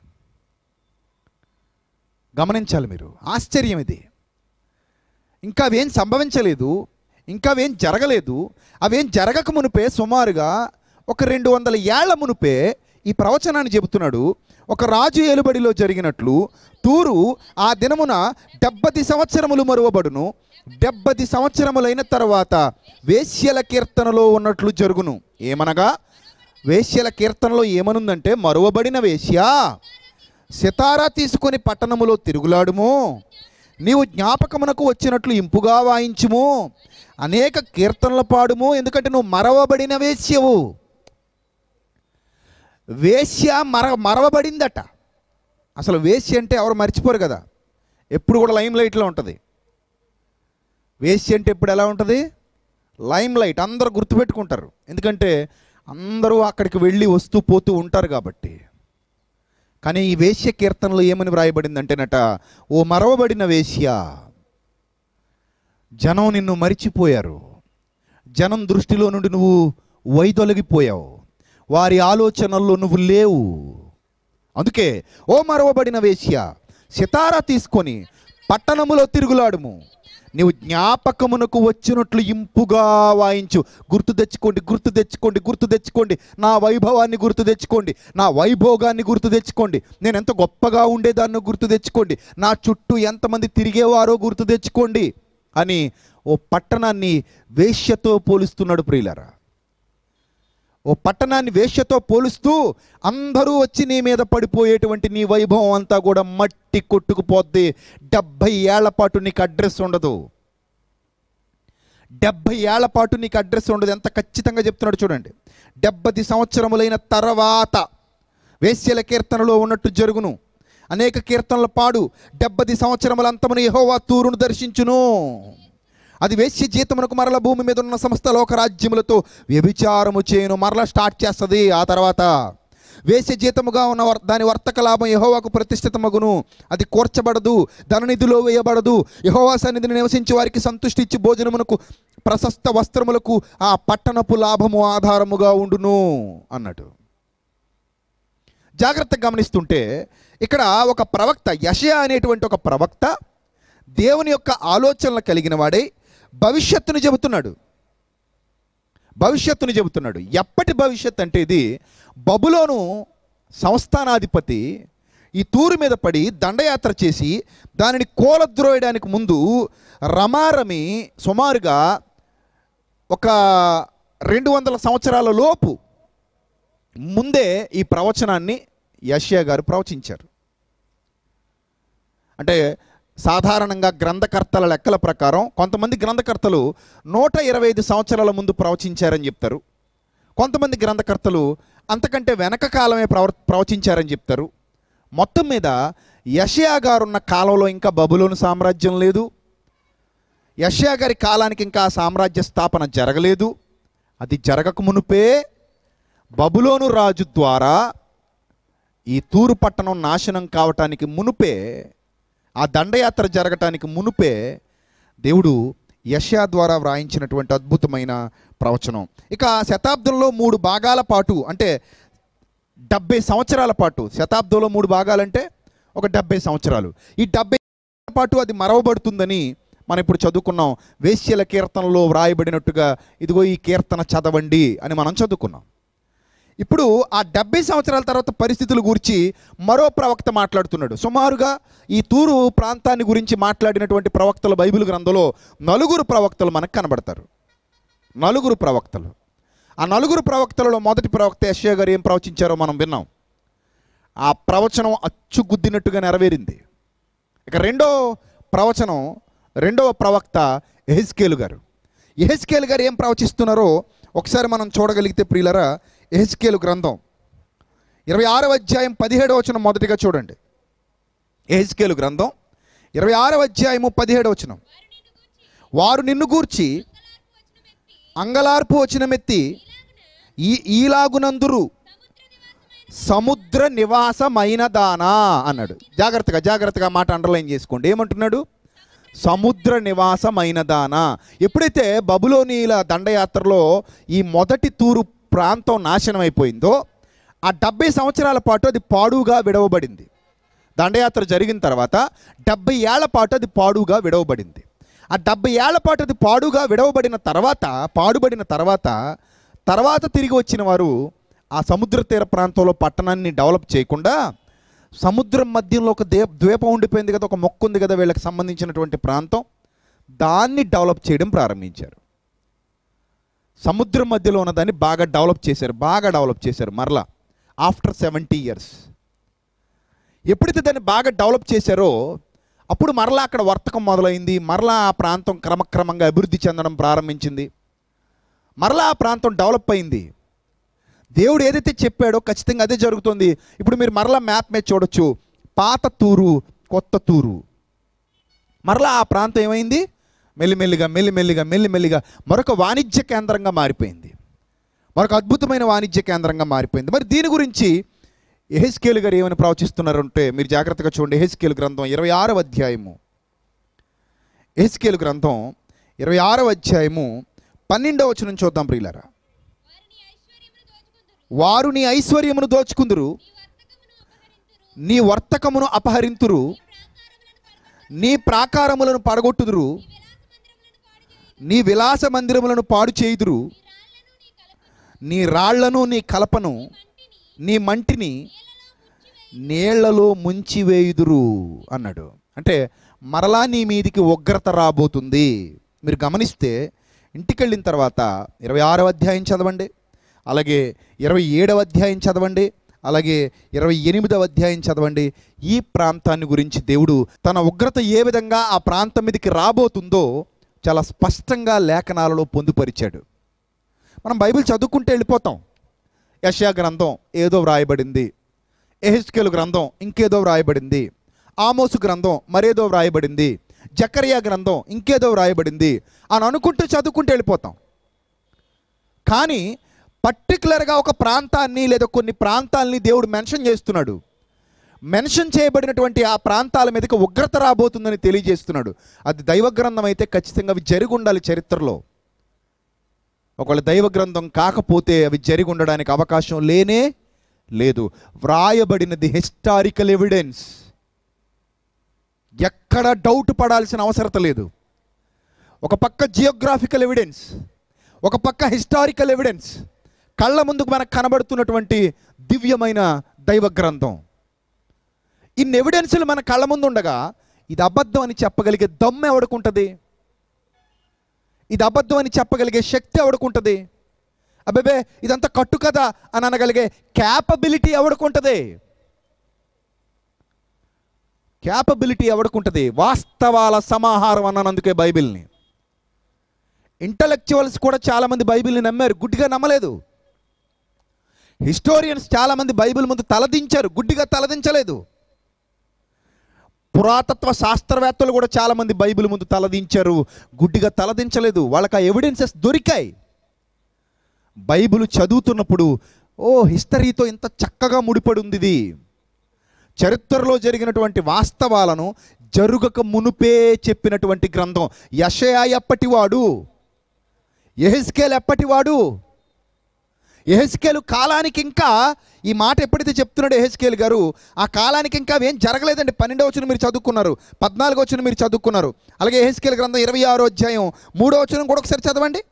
గమనించాలి మీరు ఆశ్చర్యం ఇది ఇంకా అవేం సంభవించలేదు ఇంకా అవేం జరగలేదు అవేం జరగక మునిపే సుమారుగా ఒక రెండు వందల ఏళ్ల మునిపే ఈ ప్రవచనాన్ని చెబుతున్నాడు ఒక రాజు ఏలుబడిలో జరిగినట్లు తూరు ఆ దినమున డెబ్బది సంవత్సరములు మరువబడును డెబ్బది సంవత్సరములైన తర్వాత వేశ్యల కీర్తనలో ఉన్నట్లు జరుగును ఏమనగా వేశ్యల కీర్తనలో ఏమనుందంటే మరువబడిన వేశ్య సితారా తీసుకొని పట్టణములో తిరుగులాడుము నీవు జ్ఞాపకమునకు వచ్చినట్లు ఇంపుగా వాయించుము అనేక కీర్తనలు పాడుము ఎందుకంటే నువ్వు మరవబడిన వేశ్యవు వేశ్య మర మరవబడిందట అసలు వేశ్య అంటే ఎవరు మర్చిపోరు కదా ఎప్పుడు కూడా లైమ్ లైట్లో ఉంటుంది వేశ్య అంటే ఎప్పుడు ఎలా ఉంటుంది లైమ్ లైట్ అందరూ గుర్తుపెట్టుకుంటారు ఎందుకంటే అందరూ అక్కడికి వెళ్ళి వస్తూ పోతూ ఉంటారు కాబట్టి కానీ ఈ వేశ్య కీర్తనలో ఏమని వ్రాయబడిందంటేనట ఓ మరవబడిన వేశ్య జనం నిన్ను మరిచిపోయారు జనం దృష్టిలో నుండి నువ్వు వైదొలగిపోయావు వారి ఆలోచనల్లో నువ్వు లేవు అందుకే ఓ మరవబడిన వేశ్య సితారా తీసుకొని పట్టణములో తిరుగులాడుము నీవు జ్ఞాపకమునకు వచ్చినట్లు ఇంపుగా వాయించు గుర్తు తెచ్చుకోండి గుర్తు తెచ్చుకోండి గుర్తు తెచ్చుకోండి నా వైభవాన్ని గుర్తు తెచ్చుకోండి నా వైభోగాన్ని గుర్తు తెచ్చుకోండి నేను ఎంత గొప్పగా ఉండేదాన్నో గుర్తు తెచ్చుకోండి నా చుట్టూ ఎంతమంది తిరిగేవారో గుర్తు తెచ్చుకోండి అని ఓ పట్టణాన్ని వేశ్యతో పోలుస్తున్నాడు ప్రియులారా ఓ పట్టణాన్ని వేశ్యతో పోలుస్తూ అందరూ వచ్చి నీ మీద పడిపోయేటువంటి నీ వైభవం అంతా కూడా మట్టి కొట్టుకుపోద్ది డెబ్భై ఏళ్ల పాటు నీకు అడ్రస్ ఉండదు డెబ్భై ఏళ్ల పాటు నీకు అడ్రస్ ఉండదు ఎంత ఖచ్చితంగా చెప్తున్నాడు చూడండి డెబ్బది సంవత్సరములైన తర్వాత వేశ్యల కీర్తనలో ఉన్నట్టు జరుగును అనేక కీర్తనల పాడు డెబ్బది సంవత్సరముల అంతమును యెహోవా తూరును దర్శించును అది వేశ్య జీతమునకు మరల భూమి మీద ఉన్న సమస్త లోకరాజ్యములతో వ్యభిచారము చేయను మరల స్టార్ట్ చేస్తుంది ఆ తర్వాత వేశ్య జీతముగా ఉన్న వర్- దాని వర్తక లాభం యహోవాకు ప్రతిష్ఠితమగును అది కూర్చబడదు ధననిధిలో వేయబడదు యహోవా సన్నిధిని నివసించి వారికి సంతుష్టి ఇచ్చి భోజనమునకు ప్రశస్త వస్త్రములకు ఆ పట్టణపు లాభము ఆధారముగా ఉండును అన్నట్టు జాగ్రత్తగా గమనిస్తుంటే ఇక్కడ ఒక ప్రవక్త యషయా అనేటువంటి ఒక ప్రవక్త దేవుని యొక్క ఆలోచనలు కలిగిన వాడై భవిష్యత్తును చెబుతున్నాడు భవిష్యత్తును చెబుతున్నాడు ఎప్పటి భవిష్యత్ అంటే ఇది బబులోను సంస్థానాధిపతి ఈ తూరు మీద పడి దండయాత్ర చేసి దానిని కోలద్రోయడానికి ముందు రమారమి సుమారుగా ఒక రెండు వందల సంవత్సరాల లోపు ముందే ఈ ప్రవచనాన్ని యష్యా గారు ప్రవచించారు అంటే సాధారణంగా గ్రంథకర్తల లెక్కల ప్రకారం కొంతమంది గ్రంథకర్తలు నూట ఇరవై ఐదు సంవత్సరాల ముందు ప్రవచించారని చెప్తారు కొంతమంది గ్రంథకర్తలు అంతకంటే వెనక కాలమే ప్రవ ప్రవచించారని చెప్తారు మొత్తం మీద యషయా గారున్న కాలంలో ఇంకా బబులోను సామ్రాజ్యం లేదు యషయా గారి కాలానికి ఇంకా ఆ సామ్రాజ్య స్థాపన జరగలేదు అది జరగక మునుపే బబులోను రాజు ద్వారా ఈ తూరు పట్టణం నాశనం కావటానికి మునుపే ఆ దండయాత్ర జరగటానికి మునుపే దేవుడు యష్యా ద్వారా వ్రాయించినటువంటి అద్భుతమైన ప్రవచనం ఇక శతాబ్దంలో మూడు భాగాల పాటు అంటే డెబ్బై సంవత్సరాల పాటు శతాబ్దంలో మూడు భాగాలంటే ఒక డెబ్బై సంవత్సరాలు ఈ డెబ్బై సంవత్సరాల పాటు అది మరవబడుతుందని మనం ఇప్పుడు చదువుకున్నాం వేశ్యల కీర్తనలో వ్రాయబడినట్టుగా ఇదిగో ఈ కీర్తన చదవండి అని మనం చదువుకున్నాం ఇప్పుడు ఆ డెబ్బై సంవత్సరాల తర్వాత పరిస్థితుల గురించి మరో ప్రవక్త మాట్లాడుతున్నాడు సుమారుగా ఈ తూరు ప్రాంతాన్ని గురించి మాట్లాడినటువంటి ప్రవక్తల బైబిల్ గ్రంథంలో నలుగురు ప్రవక్తలు మనకు కనబడతారు నలుగురు ప్రవక్తలు ఆ నలుగురు ప్రవక్తలలో మొదటి ప్రవక్త యశ్యా గారు ఏం ప్రవచించారో మనం విన్నాం ఆ ప్రవచనం అచ్చుగుద్దినట్టుగా నెరవేరింది ఇక రెండో ప్రవచనం రెండవ ప్రవక్త ఎహెస్కేలు గారు ఎహెస్కేలు గారు ఏం ప్రవచిస్తున్నారో ఒకసారి మనం చూడగలిగితే ప్రియులరా ఎహెస్కేలు గ్రంథం ఇరవై ఆరవ అధ్యాయం పదిహేడవ వచనం మొదటిగా చూడండి ఎహెస్కేలు గ్రంథం ఇరవై ఆరవ అధ్యాయము పదిహేడవ వచనం వారు నిన్ను గూర్చి అంగలార్పు వచనమెత్తి ఈ ఈలాగునందురు సముద్ర నివాసమైన దానా అన్నాడు జాగ్రత్తగా జాగ్రత్తగా మాట అండర్లైన్ చేసుకోండి ఏమంటున్నాడు సముద్ర నివాసమైన దానా ఎప్పుడైతే బబులోనీల దండయాత్రలో ఈ మొదటి తూరు ప్రాంతం నాశనం అయిపోయిందో ఆ డెబ్బై సంవత్సరాల పాటు అది పాడుగా విడవబడింది దండయాత్ర జరిగిన తర్వాత డెబ్బై ఏళ్ల పాటు అది పాడుగా విడవబడింది ఆ డెబ్బై ఏళ్ల పాటు అది పాడుగా విడవబడిన తర్వాత పాడుబడిన తర్వాత తర్వాత తిరిగి వచ్చిన వారు ఆ సముద్ర తీర ప్రాంతంలో పట్టణాన్ని డెవలప్ చేయకుండా సముద్రం మధ్యంలో ఒక దే ద్వీపం ఉండిపోయింది కదా ఒక మొక్క ఉంది కదా వీళ్ళకి సంబంధించినటువంటి ప్రాంతం దాన్ని డెవలప్ చేయడం ప్రారంభించారు సముద్రం మధ్యలో ఉన్నదాన్ని బాగా డెవలప్ చేశారు బాగా డెవలప్ చేశారు మరలా ఆఫ్టర్ సెవెంటీ ఇయర్స్ ఎప్పుడైతే దాన్ని బాగా డెవలప్ చేశారో అప్పుడు మరలా అక్కడ వర్తకం మొదలైంది మరలా ఆ ప్రాంతం క్రమక్రమంగా అభివృద్ధి చెందడం ప్రారంభించింది మరలా ఆ ప్రాంతం డెవలప్ అయింది దేవుడు ఏదైతే చెప్పాడో ఖచ్చితంగా అదే జరుగుతుంది ఇప్పుడు మీరు మరలా మ్యాప్ మీద చూడొచ్చు పాత తూరు కొత్త తూరు మరలా ఆ ప్రాంతం ఏమైంది మెల్లిమెల్లిగా మెల్లిమెల్లిగా మెల్లిమెల్లిగా మరొక వాణిజ్య కేంద్రంగా మారిపోయింది మరొక అద్భుతమైన వాణిజ్య కేంద్రంగా మారిపోయింది మరి దీని గురించి ఎహెస్కేలు గారు ఏమని ప్రవచిస్తున్నారంటే మీరు జాగ్రత్తగా చూడండి ఎహెస్కేలు గ్రంథం ఇరవై ఆరవ అధ్యాయము ఎహెస్కేలు గ్రంథం ఇరవై ఆరవ అధ్యాయము పన్నెండవ వచనం చూద్దాం ప్రియులారా వారు నీ ఐశ్వర్యమును దోచుకుందురు నీ వర్తకమును అపహరింతురు నీ ప్రాకారములను పడగొట్టుదురు నీ విలాస మందిరములను పాడు చేయుదురు నీ రాళ్లను నీ కలపను నీ మంటిని నీళ్లలో ముంచివేయుదురు అన్నాడు అంటే మరలా నీ మీదికి ఉగ్రత రాబోతుంది మీరు గమనిస్తే ఇంటికి వెళ్ళిన తర్వాత ఇరవై ఆరవ అధ్యాయం చదవండి అలాగే ఇరవై ఏడవ అధ్యాయం చదవండి అలాగే ఇరవై ఎనిమిదవ అధ్యాయం చదవండి ఈ ప్రాంతాన్ని గురించి దేవుడు తన ఉగ్రత ఏ విధంగా ఆ ప్రాంతం మీదకి రాబోతుందో చాలా స్పష్టంగా లేఖనాలలో పొందుపరిచాడు మనం బైబిల్ చదువుకుంటే వెళ్ళిపోతాం యషయా గ్రంథం ఏదో వ్రాయబడింది ఎహెస్కేలు గ్రంథం ఇంకేదో వ్రాయబడింది ఆమోసు గ్రంథం మరేదో వ్రాయబడింది జకరియా గ్రంథం ఇంకేదో వ్రాయబడింది అని అనుకుంటూ చదువుకుంటూ వెళ్ళిపోతాం కానీ పర్టికులర్గా ఒక ప్రాంతాన్ని లేదా కొన్ని ప్రాంతాలని దేవుడు మెన్షన్ చేస్తున్నాడు మెన్షన్ చేయబడినటువంటి ఆ ప్రాంతాల మీదకి ఉగ్రత రాబోతుందని తెలియజేస్తున్నాడు అది దైవ గ్రంథం అయితే ఖచ్చితంగా అవి జరిగి ఉండాలి చరిత్రలో ఒకవేళ దైవ గ్రంథం కాకపోతే అవి జరిగి ఉండడానికి అవకాశం లేనే లేదు వ్రాయబడినది హిస్టారికల్ ఎవిడెన్స్ ఎక్కడ డౌట్ పడాల్సిన అవసరత లేదు ఒక పక్క జియోగ్రాఫికల్ ఎవిడెన్స్ ఒక పక్క హిస్టారికల్ ఎవిడెన్స్ కళ్ళ ముందుకు మనకు కనబడుతున్నటువంటి దివ్యమైన దైవ గ్రంథం ఇన్ని ఎవిడెన్స్లు మన కళ్ళ ముందు ఉండగా ఇది అబద్ధం అని చెప్పగలిగే దమ్ము ఎవడుకుంటుంది ఇది అబద్ధం అని చెప్పగలిగే శక్తి ఎవడుకుంటుంది అబ్బే ఇదంతా కట్టు కదా అని అనగలిగే క్యాపబిలిటీ ఎవడుకుంటుంది క్యాపబిలిటీ ఎవడుకుంటుంది వాస్తవాల సమాహారం అన్నందుకే బైబిల్ని ఇంటలెక్చువల్స్ కూడా చాలామంది బైబిల్ని నమ్మారు గుడ్డిగా నమ్మలేదు హిస్టోరియన్స్ చాలామంది బైబిల్ ముందు తలదించారు గుడ్డిగా తలదించలేదు పురాతత్వ శాస్త్రవేత్తలు కూడా చాలామంది బైబిల్ ముందు తలదించారు గుడ్డిగా తలదించలేదు వాళ్ళకి ఆ ఎవిడెన్సెస్ దొరికాయి బైబిల్ చదువుతున్నప్పుడు ఓ హిస్టరీతో ఇంత చక్కగా ముడిపడి ఉంది ఇది చరిత్రలో జరిగినటువంటి వాస్తవాలను జరుగక మునుపే చెప్పినటువంటి గ్రంథం యషయా ఎప్పటివాడు ఎహెస్కేల్ ఎప్పటివాడు ఎహెస్కేలు కాలానికి ఇంకా ఈ మాట ఎప్పుడైతే చెప్తున్నాడు ఎహెస్కేల్ గారు ఆ కాలానికి ఇంకా ఏం జరగలేదండి పన్నెండవ వచ్చిన మీరు చదువుకున్నారు పద్నాలుగో వచ్చిన మీరు చదువుకున్నారు అలాగే ఎహెస్కేల్ గ్రంథం ఇరవై ఆరో అధ్యాయం మూడో వచ్చిన కూడా ఒకసారి చదవండి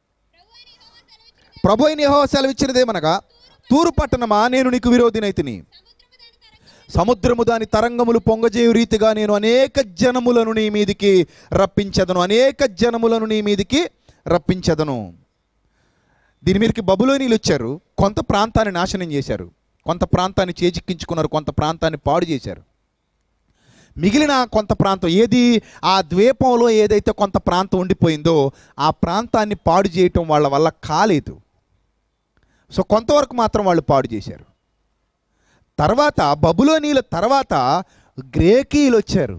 ప్రభు అయిన యెహోవా సెలవిచ్చినదేమనగా తూరు పట్టణమా నేను నీకు విరోధినైతిని సముద్రము దాని తరంగములు పొంగజేయు రీతిగా నేను అనేక జనములను నీ మీదికి రప్పించదను అనేక జనములను నీ మీదికి రప్పించదను దీని మీదకి బబులోనీలు వచ్చారు కొంత ప్రాంతాన్ని నాశనం చేశారు కొంత ప్రాంతాన్ని చేజిక్కించుకున్నారు కొంత ప్రాంతాన్ని పాడు చేశారు మిగిలిన కొంత ప్రాంతం ఏది ఆ ద్వీపంలో ఏదైతే కొంత ప్రాంతం ఉండిపోయిందో ఆ ప్రాంతాన్ని పాడు చేయటం వాళ్ళ వల్ల కాలేదు సో కొంతవరకు మాత్రం వాళ్ళు పాడు చేశారు తర్వాత బబులోనీల తర్వాత గ్రేకీలు వచ్చారు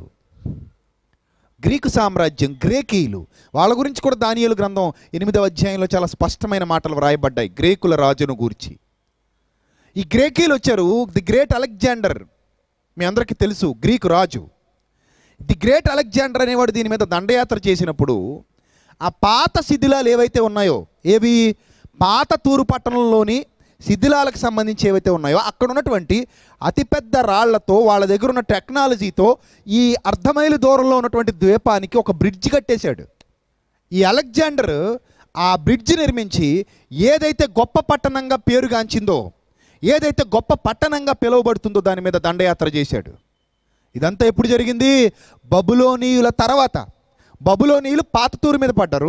గ్రీకు సామ్రాజ్యం గ్రేకీలు వాళ్ళ గురించి కూడా దానియేలు గ్రంథం ఎనిమిదవ అధ్యాయంలో చాలా స్పష్టమైన మాటలు వ్రాయబడ్డాయి గ్రేకుల రాజును గూర్చి ఈ గ్రేకీలు వచ్చారు ది గ్రేట్ అలెగ్జాండర్ మీ అందరికీ తెలుసు గ్రీకు రాజు ది గ్రేట్ అలెగ్జాండర్ అనేవాడు దీని మీద దండయాత్ర చేసినప్పుడు ఆ పాత శిథిలాలు ఏవైతే ఉన్నాయో ఏవి పాత తూరు పట్టణంలోని శిథిలాలకు సంబంధించి ఏవైతే ఉన్నాయో అక్కడ ఉన్నటువంటి అతిపెద్ద రాళ్లతో వాళ్ళ దగ్గర ఉన్న టెక్నాలజీతో ఈ అర్ధమైలు దూరంలో ఉన్నటువంటి ద్వీపానికి ఒక బ్రిడ్జ్ కట్టేశాడు ఈ అలెగ్జాండర్ ఆ బ్రిడ్జ్ నిర్మించి ఏదైతే గొప్ప పట్టణంగా పేరుగాంచిందో ఏదైతే గొప్ప పట్టణంగా పిలువబడుతుందో దాని మీద దండయాత్ర చేశాడు ఇదంతా ఎప్పుడు జరిగింది బబులోనీయుల తర్వాత బబులోనీయులు పాత తూరు మీద పడ్డారు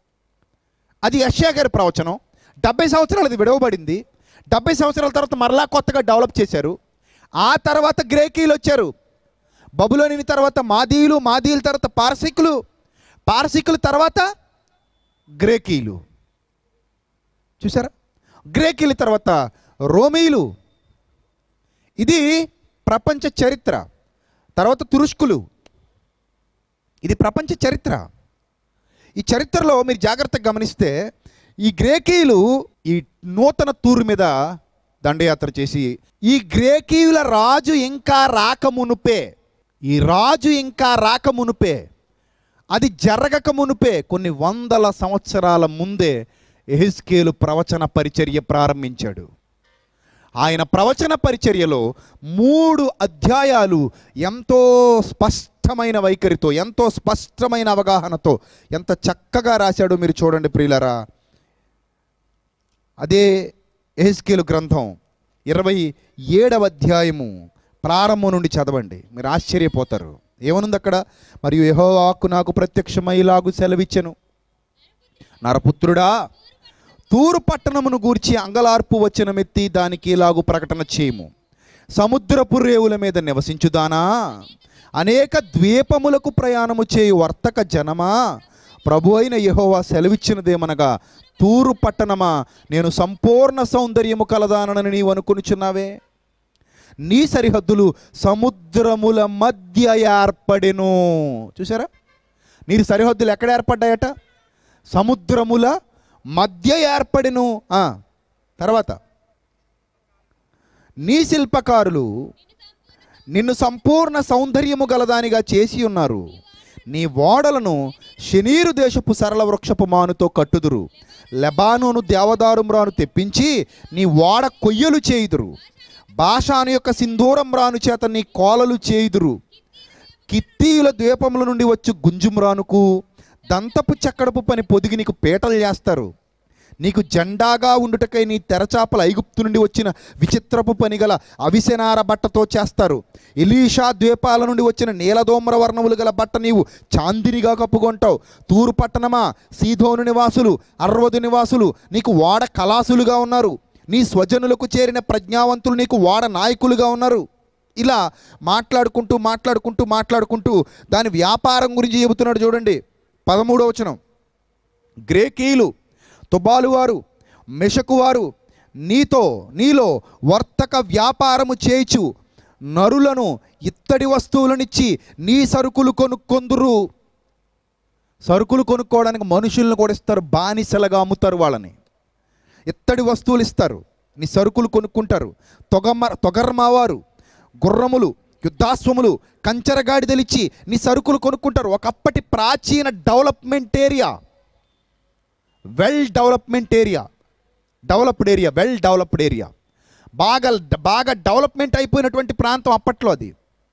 అది యష్యా గారి ప్రవచనం డెబ్బై సంవత్సరాలు అది విడవబడింది డెబ్బై సంవత్సరాల తర్వాత మరలా కొత్తగా డెవలప్ చేశారు ఆ తర్వాత గ్రేకీలు వచ్చారు బబులోని తర్వాత మాదీయులు మాదీయుల తర్వాత పారసికులు పారసికుల తర్వాత గ్రేకీలు చూసారా గ్రేకీల తర్వాత రోమీలు ఇది ప్రపంచ చరిత్ర తర్వాత తురుష్కులు ఇది ప్రపంచ చరిత్ర ఈ చరిత్రలో మీరు జాగ్రత్తగా గమనిస్తే ఈ గ్రేకీయులు ఈ నూతన తూరు మీద దండయాత్ర చేసి ఈ గ్రేకీయుల రాజు ఇంకా రాకమునుపే ఈ రాజు ఇంకా రాకమునుపే అది జరగక మునుపే కొన్ని వందల సంవత్సరాల ముందే ఎహిస్కేలు ప్రవచన పరిచర్య ప్రారంభించాడు ఆయన ప్రవచన పరిచర్యలో మూడు అధ్యాయాలు ఎంతో స్పష్టమైన వైఖరితో ఎంతో స్పష్టమైన అవగాహనతో ఎంత చక్కగా రాశాడో మీరు చూడండి ప్రియులరా అదే ఎహెస్కేలు గ్రంథం ఇరవై ఏడవ అధ్యాయము ప్రారంభం నుండి చదవండి మీరు ఆశ్చర్యపోతారు ఏమనుంది అక్కడ మరియు యెహోవాకు నాకు ప్రత్యక్షమైలాగు సెలవిచ్చెను నరపుత్రుడా తూరు పట్టణమును గూర్చి అంగలార్పు వచనమెత్తి దానికి ఇలాగు ప్రకటన చేయము సముద్రపు రేవుల మీద నివసించుదానా అనేక ద్వీపములకు ప్రయాణము చేయు వర్తక జనమా ప్రభు అయిన యెహోవా సెలవిచ్చినదేమనగా తూరు పట్టణమా నేను సంపూర్ణ సౌందర్యము కలదానని నీవు అనుకునుచున్నావే నీ సరిహద్దులు సముద్రముల మధ్య ఏర్పడెను చూసారా నీరు సరిహద్దులు ఎక్కడ ఏర్పడ్డాయట సముద్రముల మధ్య ఏర్పడిను ఆ, తర్వాత నీ శిల్పకారులు నిన్ను సంపూర్ణ సౌందర్యము గలదానిగా చేసి ఉన్నారు నీ ఓడలను శనీరు దేశపు సరళ వృక్షపు మానుతో కట్టుదురు లెబానోను దేవదారుమ్రాను తెప్పించి నీ ఓడ కొయ్యలు చేయుదురు భాషాను యొక్క సింధూరం రాను చేత నీ కోలలు చేయుదురు కిత్తీయుల ద్వీపముల నుండి వచ్చి గుంజుమ్రానుకు దంతపు చక్కడపు పని పొదిగి నీకు పీటలు చేస్తారు నీకు జెండాగా ఉండుటకై నీ తెరచాపల ఐగుప్తు నుండి వచ్చిన విచిత్రపు పని గల అవిసెనార బట్టతో చేస్తారు ఎలీషా ద్వీపాల నుండి వచ్చిన నీలదోమ్ర వర్ణములు గల బట్ట నీవు చాందినిగా కప్పుకొంటావు తూరు పట్టణమా సీధోను నివాసులు అర్వదు నివాసులు నీకు వాడ కళాసులుగా ఉన్నారు నీ స్వజనులకు చేరిన ప్రజ్ఞావంతులు నీకు వాడ నాయకులుగా ఉన్నారు ఇలా మాట్లాడుకుంటూ మాట్లాడుకుంటూ మాట్లాడుకుంటూ దాని వ్యాపారం గురించి చెబుతున్నాడు చూడండి పదమూడవ వచనం గ్రేకీలు తుబాలు వారు మెషకు వారు నీతో నీలో వర్తక వ్యాపారము చేయిచు నరులను ఇత్తడి వస్తువులనిచ్చి నీ సరుకులు కొనుక్కొందురు సరుకులు కొనుక్కోవడానికి మనుషులను కూడా ఇస్తారు బానిసలుగా అమ్ముతారు వాళ్ళని ఇత్తడి వస్తువులు ఇస్తారు నీ సరుకులు కొనుక్కుంటారు తొగమ్మ తొగర్మావారు గుర్రములు యుద్ధాశ్వములు కంచరగాడిదలిచ్చి నీ సరుకులు కొనుక్కుంటారు ఒకప్పటి ప్రాచీన development area well development area developed area well developed area బాగా బాగా డెవలప్మెంట్ అయిపోయినటువంటి ప్రాంతం అప్పట్లో అది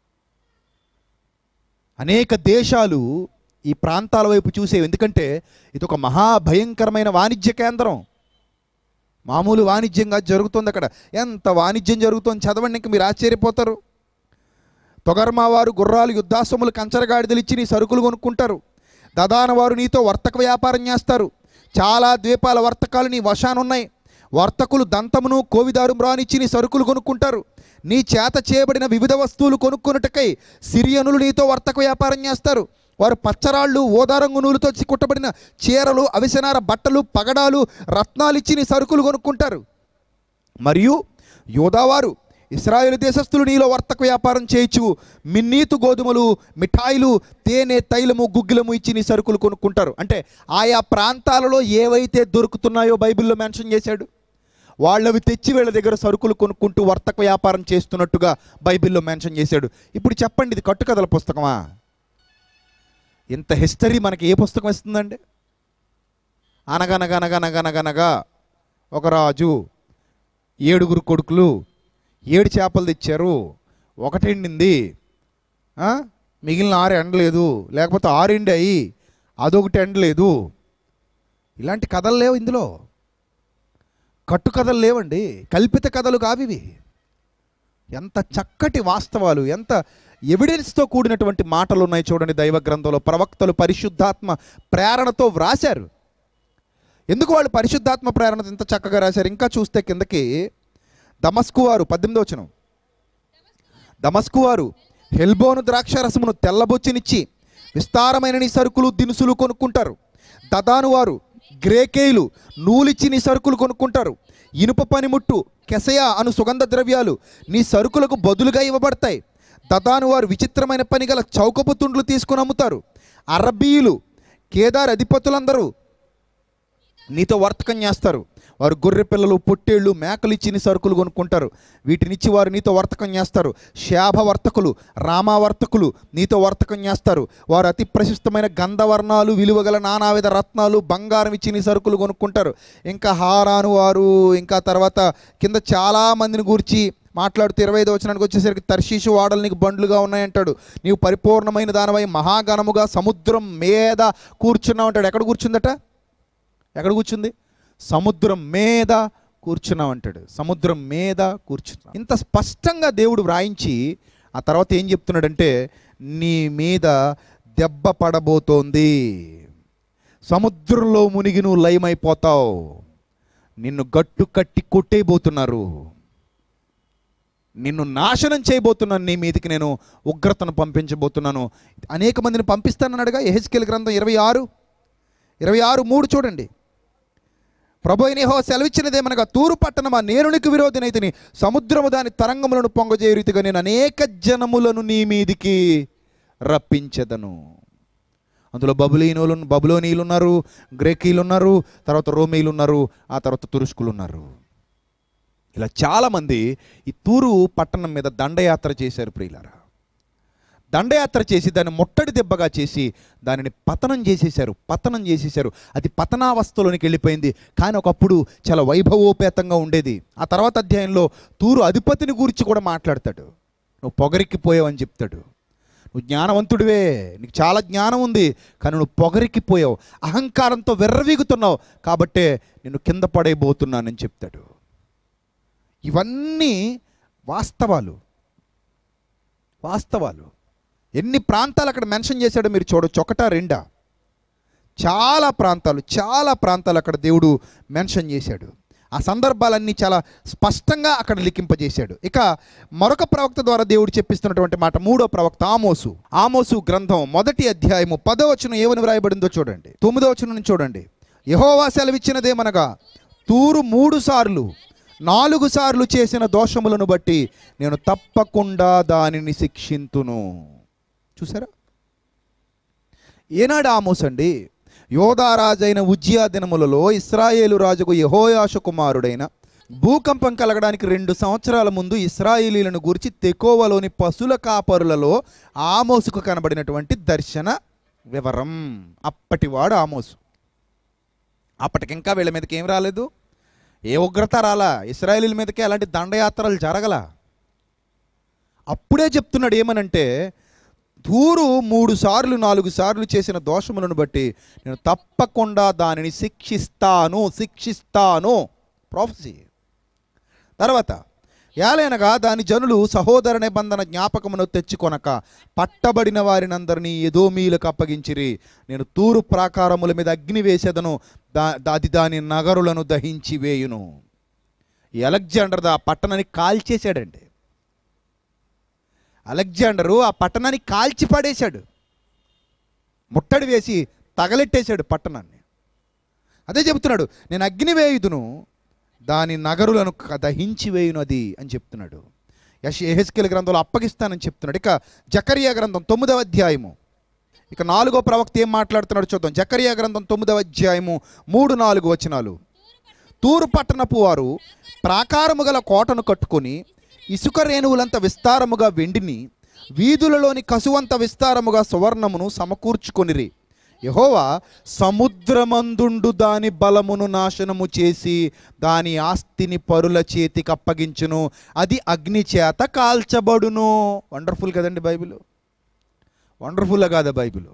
అనేక దేశాలు ఈ ప్రాంతాల వైపు చూసేవి ఎందుకంటే ఇది ఒక మహాభయంకరమైన వాణిజ్య కేంద్రం మామూలు వాణిజ్యంగా జరుగుతుంది అక్కడ ఎంత వాణిజ్యం జరుగుతుంది చదవండి ఇంక మీరు ఆశ్చర్యపోతారు తొగర్మా వారు గుర్రాలు యుద్ధాశ్వములు కంచరగాడిదలు ఇచ్చి నీ సరుకులు కొనుక్కుంటారు దదాన వారు నీతో వర్తక వ్యాపారం చేస్తారు చాలా ద్వీపాల వర్తకాలు నీ వశానున్నాయి వర్తకులు దంతమును కోవిదారు మ్రానిచ్చి నీ సరుకులు కొనుక్కుంటారు నీ చేత చేయబడిన వివిధ వస్తువులు కొనుక్కొనుటకై సిరియనులు నీతో వర్తక వ్యాపారం చేస్తారు వారు పచ్చరాళ్ళు ఓదారంగు నూలుతో చి- కుట్టబడిన చీరలు అవిసెనార బట్టలు పగడాలు రత్నాలు ఇచ్చి నీ సరుకులు కొనుక్కుంటారు మరియు యోదావారు ఇస్రాయేల్ దేశస్థులు నీలో వర్తక వ్యాపారం చేయొచ్చు మిన్నీతు గోధుమలు మిఠాయిలు తేనె తైలము గుగ్గిలము ఇచ్చి నీ సరుకులు కొనుక్కుంటారు అంటే ఆయా ప్రాంతాలలో ఏవైతే దొరుకుతున్నాయో బైబిల్లో మెన్షన్ చేశాడు వాళ్ళవి తెచ్చి వీళ్ళ దగ్గర సరుకులు కొనుక్కుంటూ వర్తక వ్యాపారం చేస్తున్నట్టుగా బైబిల్లో మెన్షన్ చేశాడు ఇప్పుడు చెప్పండి ఇది కట్టుకథల పుస్తకమా ఇంత హిస్టరీ మనకి ఏ పుస్తకం ఇస్తుందండి అనగనగనగనగనగనగా ఒక రాజు ఏడుగురు కొడుకులు ఏడు చేపలు తెచ్చారు ఒకటి ఎండింది ఆ? మిగిలిన ఆరు ఎండలేదు లేకపోతే ఆరు ఎండాయి అదొకటి ఎండలేదు ఇలాంటి కథలు లేవు ఇందులో కట్టు కథలు లేవండి కల్పిత కథలు కావివి ఎంత చక్కటి వాస్తవాలు ఎంత ఎవిడెన్స్తో కూడినటువంటి మాటలు ఉన్నాయి చూడండి దైవ గ్రంథంలో ప్రవక్తలు పరిశుద్ధాత్మ ప్రేరణతో వ్రాశారు ఎందుకు వాళ్ళు పరిశుద్ధాత్మ ప్రేరణతో ఇంత చక్కగా రాశారు ఇంకా చూస్తే కిందకి దమస్కు వారు పద్దెనిమిది వచనం దమస్కు వారు హెల్బోను ద్రాక్షారసమును తెల్లబొచ్చినిచ్చి విస్తారమైన నీ సరుకులు దినుసులు కొనుక్కుంటారు దదాను వారు గ్రేకేయులు నూలిచ్చి నీ సరుకులు కొనుక్కుంటారు ఇనుప పనిముట్టు కెసయ అను సుగంధ ద్రవ్యాలు నీ సరుకులకు బదులుగా ఇవ్వబడతాయి దదాను వారు విచిత్రమైన పని గల చౌకపు తుండ్లు తీసుకుని అమ్ముతారు అరబీయులు కేదార్ అధిపతులందరూ నీతో వర్తకం చేస్తారు వారు గొర్రె పిల్లలు పొట్టేళ్ళు మేకలు ఇచ్చి నీ సరుకులు కొనుక్కుంటారు వీటినిచ్చి వారు నీతో వర్తకం చేస్తారు శాభ వర్తకులు రామా వర్తకులు నీతో వర్తకం చేస్తారు వారు అతి ప్రశస్తమైన గంధవర్ణాలు విలువగల నానావిధ రత్నాలు బంగారం ఇచ్చి నీ సరుకులు కొనుక్కుంటారు ఇంకా హారాను వారు ఇంకా తర్వాత కింద చాలా మందిని గూర్చి మాట్లాడుతూ ఇరవై ఐదు వచనానికి వచ్చేసరికి తర్షీషు వాడలు నీకు బండ్లుగా ఉన్నాయంటాడు నీవు పరిపూర్ణమైన దానివై మహాగణముగా సముద్రం మీద కూర్చున్నావు అంటాడు ఎక్కడ కూర్చుందట ఎక్కడ కూర్చుంది సముద్రం మీద కూర్చున్నాం అంటాడు సముద్రం మీద కూర్చున్నాం ఇంత స్పష్టంగా దేవుడు వ్రాయించి ఆ తర్వాత ఏం చెప్తున్నాడంటే నీ మీద దెబ్బ పడబోతోంది సముద్రంలో మునిగి నువ్వు లయమైపోతావు నిన్ను గట్టు కట్టి కొట్టేయబోతున్నారు నిన్ను నాశనం చేయబోతున్నాను నీ మీదకి నేను ఉగ్రతను పంపించబోతున్నాను అనేక మందిని పంపిస్తానన్నాడుగా ఎహెచ్కేల్ గ్రంథం ఇరవై ఆరు ఇరవై ఆరు మూడు చూడండి ప్రభు అయిన సెలవిచ్చినదేమనగా తూరు పట్టణమా నేను నీకు విరోధినైతిని సముద్రము దాని తరంగములను పొంగజేయ రీతిగా నేను అనేక జనములను నీ మీదికి రప్పించెదను అందులో బబులీనులు బబులోనీలు ఉన్నారు గ్రేకీలు ఉన్నారు తర్వాత రోమీలు ఉన్నారు ఆ తర్వాత తురుష్కులు ఉన్నారు ఇలా చాలామంది ఈ తూరు పట్టణం మీద దండయాత్ర చేశారు ప్రియులారా దండయాత్ర చేసి దాన్ని ముట్టడి దెబ్బగా చేసి దానిని పతనం చేసేశారు పతనం చేసేశారు అది పతనావస్థలోనికి వెళ్ళిపోయింది కానీ ఒకప్పుడు చాలా వైభవోపేతంగా ఉండేది ఆ తర్వాత అధ్యాయంలో తూరు అధిపతిని గురించి కూడా మాట్లాడతాడు నువ్వు పొగరిక్కిపోయావని చెప్తాడు నువ్వు జ్ఞానవంతుడివే నీకు చాలా జ్ఞానం ఉంది కానీ నువ్వు పొగరిక్కిపోయావు అహంకారంతో వెర్రవీగుతున్నావు కాబట్టే నేను కింద పడైపోతున్నానని చెప్తాడు ఇవన్నీ వాస్తవాలు వాస్తవాలు ఎన్ని ప్రాంతాలు అక్కడ మెన్షన్ చేశాడో మీరు చూడొచ్చు ఒకటా రెండా చాలా ప్రాంతాలు చాలా ప్రాంతాలు అక్కడ దేవుడు మెన్షన్ చేశాడు ఆ సందర్భాలన్నీ చాలా స్పష్టంగా అక్కడ లిఖింపజేశాడు ఇక మరొక ప్రవక్త ద్వారా దేవుడు చెప్పిస్తున్నటువంటి మాట మూడో ప్రవక్త ఆమోసు ఆమోసు గ్రంథం మొదటి అధ్యాయము పదో వచనం ఏమని వ్రాయబడిందో చూడండి తొమ్మిదో వచనం నుంచి చూడండి యహోవా సెలవిచ్చినదేమనగా తూరు మూడు సార్లు నాలుగు సార్లు చేసిన దోషములను బట్టి నేను తప్పకుండా దానిని శిక్షింతును చూసారా ఏనాడు ఆమోస్ అండి యోధారాజైన ఉజ్జియా దినములలో ఇస్రాయేలు రాజుకు యహోయాష కుమారుడైన భూకంపం కలగడానికి రెండు సంవత్సరాల ముందు ఇస్రాయేలీలను గురించి తెకోవలోని పశుల కాపరులలో ఆమోసుకు కనబడినటువంటి దర్శన వివరం అప్పటివాడు ఆమోసు అప్పటికింకా వీళ్ళ మీదకి ఏం రాలేదు ఏ ఉగ్రత రాలా ఇస్రాయేలీల మీదకి అలాంటి దండయాత్రలు జరగల అప్పుడే చెప్తున్నాడు ఏమనంటే తూరు మూడు సార్లు నాలుగు సార్లు చేసిన దోషములను బట్టి నేను తప్పకుండా దానిని శిక్షిస్తాను శిక్షిస్తాను ప్రాఫెసీ తర్వాత ఏలైనగా దాని జనులు సహోదర నిబంధన జ్ఞాపకమును తెచ్చుకొనక పట్టబడిన వారినందరినీ ఎదోమీలకు అప్పగించిరి నేను తూరు ప్రాకారముల మీద అగ్ని వేసేదను దా అది దాని నగరులను దహించి వేయును ఈ అలెగ్జాండర్ ఆ పట్టణాన్ని కాల్చేశాడండి అలెగ్జాండరు ఆ పట్టణాన్ని కాల్చి పడేశాడు ముట్టడి వేసి తగలెట్టేశాడు పట్టణాన్ని అదే చెబుతున్నాడు నేను అగ్ని వేయుదును దాని నగరులను క- దహించి వేయును అది అని చెప్తున్నాడు యశ్ ఎహెస్కెల్ గ్రంథంలో అప్పగిస్తానని చెప్తున్నాడు ఇక జకరియా గ్రంథం తొమ్మిదవ అధ్యాయము ఇక నాలుగో ప్రవక్త ఏం మాట్లాడుతున్నాడు చూద్దాం జకరియా గ్రంథం తొమ్మిదవ అధ్యాయము మూడు నాలుగు వచనాలు తూరు పట్టణపు వారు ప్రాకారము గల కోటను కట్టుకొని ఇసుక రేణువులంత విస్తారముగా వెండిని వీధులలోని కసువంత విస్తారముగా సువర్ణమును సమకూర్చుకొనిరి యహోవా సముద్రమందుండు దాని బలమును నాశనము చేసి దాని ఆస్తిని పరుల చేతికి అప్పగించును అది అగ్ని చేత కాల్చబడును వండర్ఫుల్ కదండి బైబిల్ వండర్ఫుల్ కాదా బైబిల్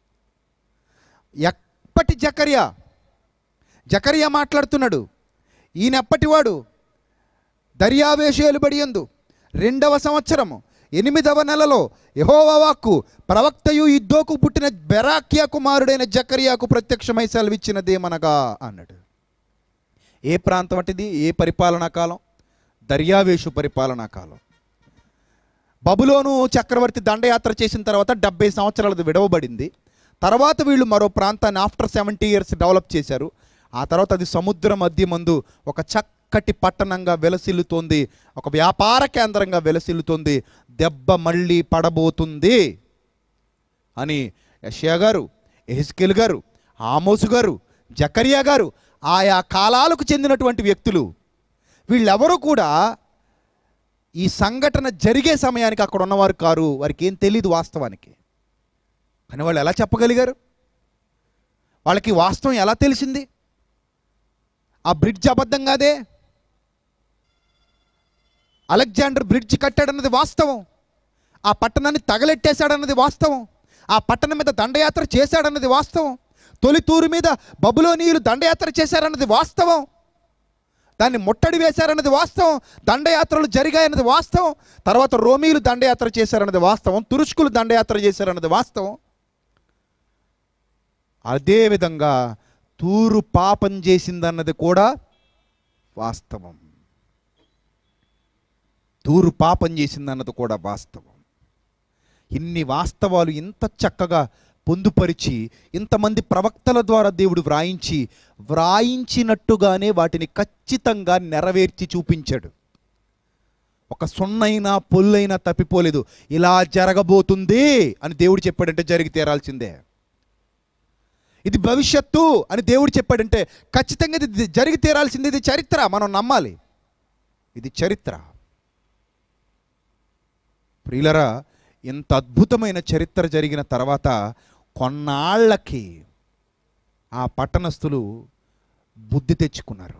ఎప్పటి జకర్యా జకరియా మాట్లాడుతున్నాడు ఈయన ఎప్పటివాడు దర్యావేషేలు బడియందు రెండవ సంవత్సరము ఎనిమిదవ నెలలో యెహోవా వాక్కు ప్రవక్తయు ఇద్దోకు పుట్టిన బెరాక్యా కుమారుడైన జకరియాకు ప్రత్యక్షమై సెలవిచ్చినదేమనగా అన్నాడు ఏ ప్రాంతం అంటే ఏ పరిపాలనా కాలం దర్యావేషు పరిపాలనా కాలం బబులోను చక్రవర్తి దండయాత్ర చేసిన తర్వాత డెబ్బై సంవత్సరాలది విడవబడింది తర్వాత వీళ్ళు మరో ప్రాంతాన్ని ఆఫ్టర్ సెవెంటీ ఇయర్స్ డెవలప్ చేశారు ఆ తర్వాత అది సముద్ర మధ్య మందు ఒక చక్కటి పట్టణంగా వెలసిల్లుతోంది ఒక వ్యాపార కేంద్రంగా వెలసిల్లుతోంది దెబ్బ మళ్ళీ పడబోతుంది అని యషయా గారు ఎహెస్కెల్ గారు ఆమోసు గారు జకరియా గారు ఆయా కాలాలకు చెందినటువంటి వ్యక్తులు వీళ్ళెవరూ కూడా ఈ సంఘటన జరిగే సమయానికి అక్కడ ఉన్నవారు కారు వారికి ఏం తెలియదు వాస్తవానికి కానీ వాళ్ళు ఎలా చెప్పగలిగారు వాళ్ళకి వాస్తవం ఎలా తెలిసింది ఆ బ్రిడ్జ్ అబద్ధం కాదే అలెగ్జాండర్ బ్రిడ్జ్ కట్టాడన్నది వాస్తవం ఆ పట్టణాన్ని తగలెట్టేశాడన్నది వాస్తవం ఆ పట్టణం మీద దండయాత్ర చేశాడన్నది వాస్తవం తొలి తూరు మీద బబులోనీయులు దండయాత్ర చేశారన్నది వాస్తవం దాన్ని ముట్టడి వేశారన్నది వాస్తవం దండయాత్రలు జరిగాయన్నది వాస్తవం తర్వాత రోమీలు దండయాత్ర చేశారన్నది వాస్తవం తురుష్కులు దండయాత్ర చేశారన్నది వాస్తవం అదేవిధంగా తూరు పాపం చేసిందన్నది కూడా వాస్తవం తూరు పాపం చేసిందన్నది కూడా వాస్తవం ఇన్ని వాస్తవాలు ఇంత చక్కగా పొందుపరిచి ఇంతమంది ప్రవక్తల ద్వారా దేవుడు వ్రాయించి వ్రాయించినట్టుగానే వాటిని ఖచ్చితంగా నెరవేర్చి చూపించాడు ఒక సున్నైనా పొల్లైనా తప్పిపోలేదు ఇలా జరగబోతుంది అని దేవుడు చెప్పాడంటే జరిగి తీరాల్సిందే ఇది భవిష్యత్తు అని దేవుడు చెప్పాడంటే ఖచ్చితంగా ఇది జరిగి తీరాల్సింది ఇది చరిత్ర మనం నమ్మాలి ఇది చరిత్ర ప్రియులరా ఇంత అద్భుతమైన చరిత్ర జరిగిన తర్వాత కొన్నాళ్ళకి ఆ పట్టణస్థులు బుద్ధి తెచ్చుకున్నారు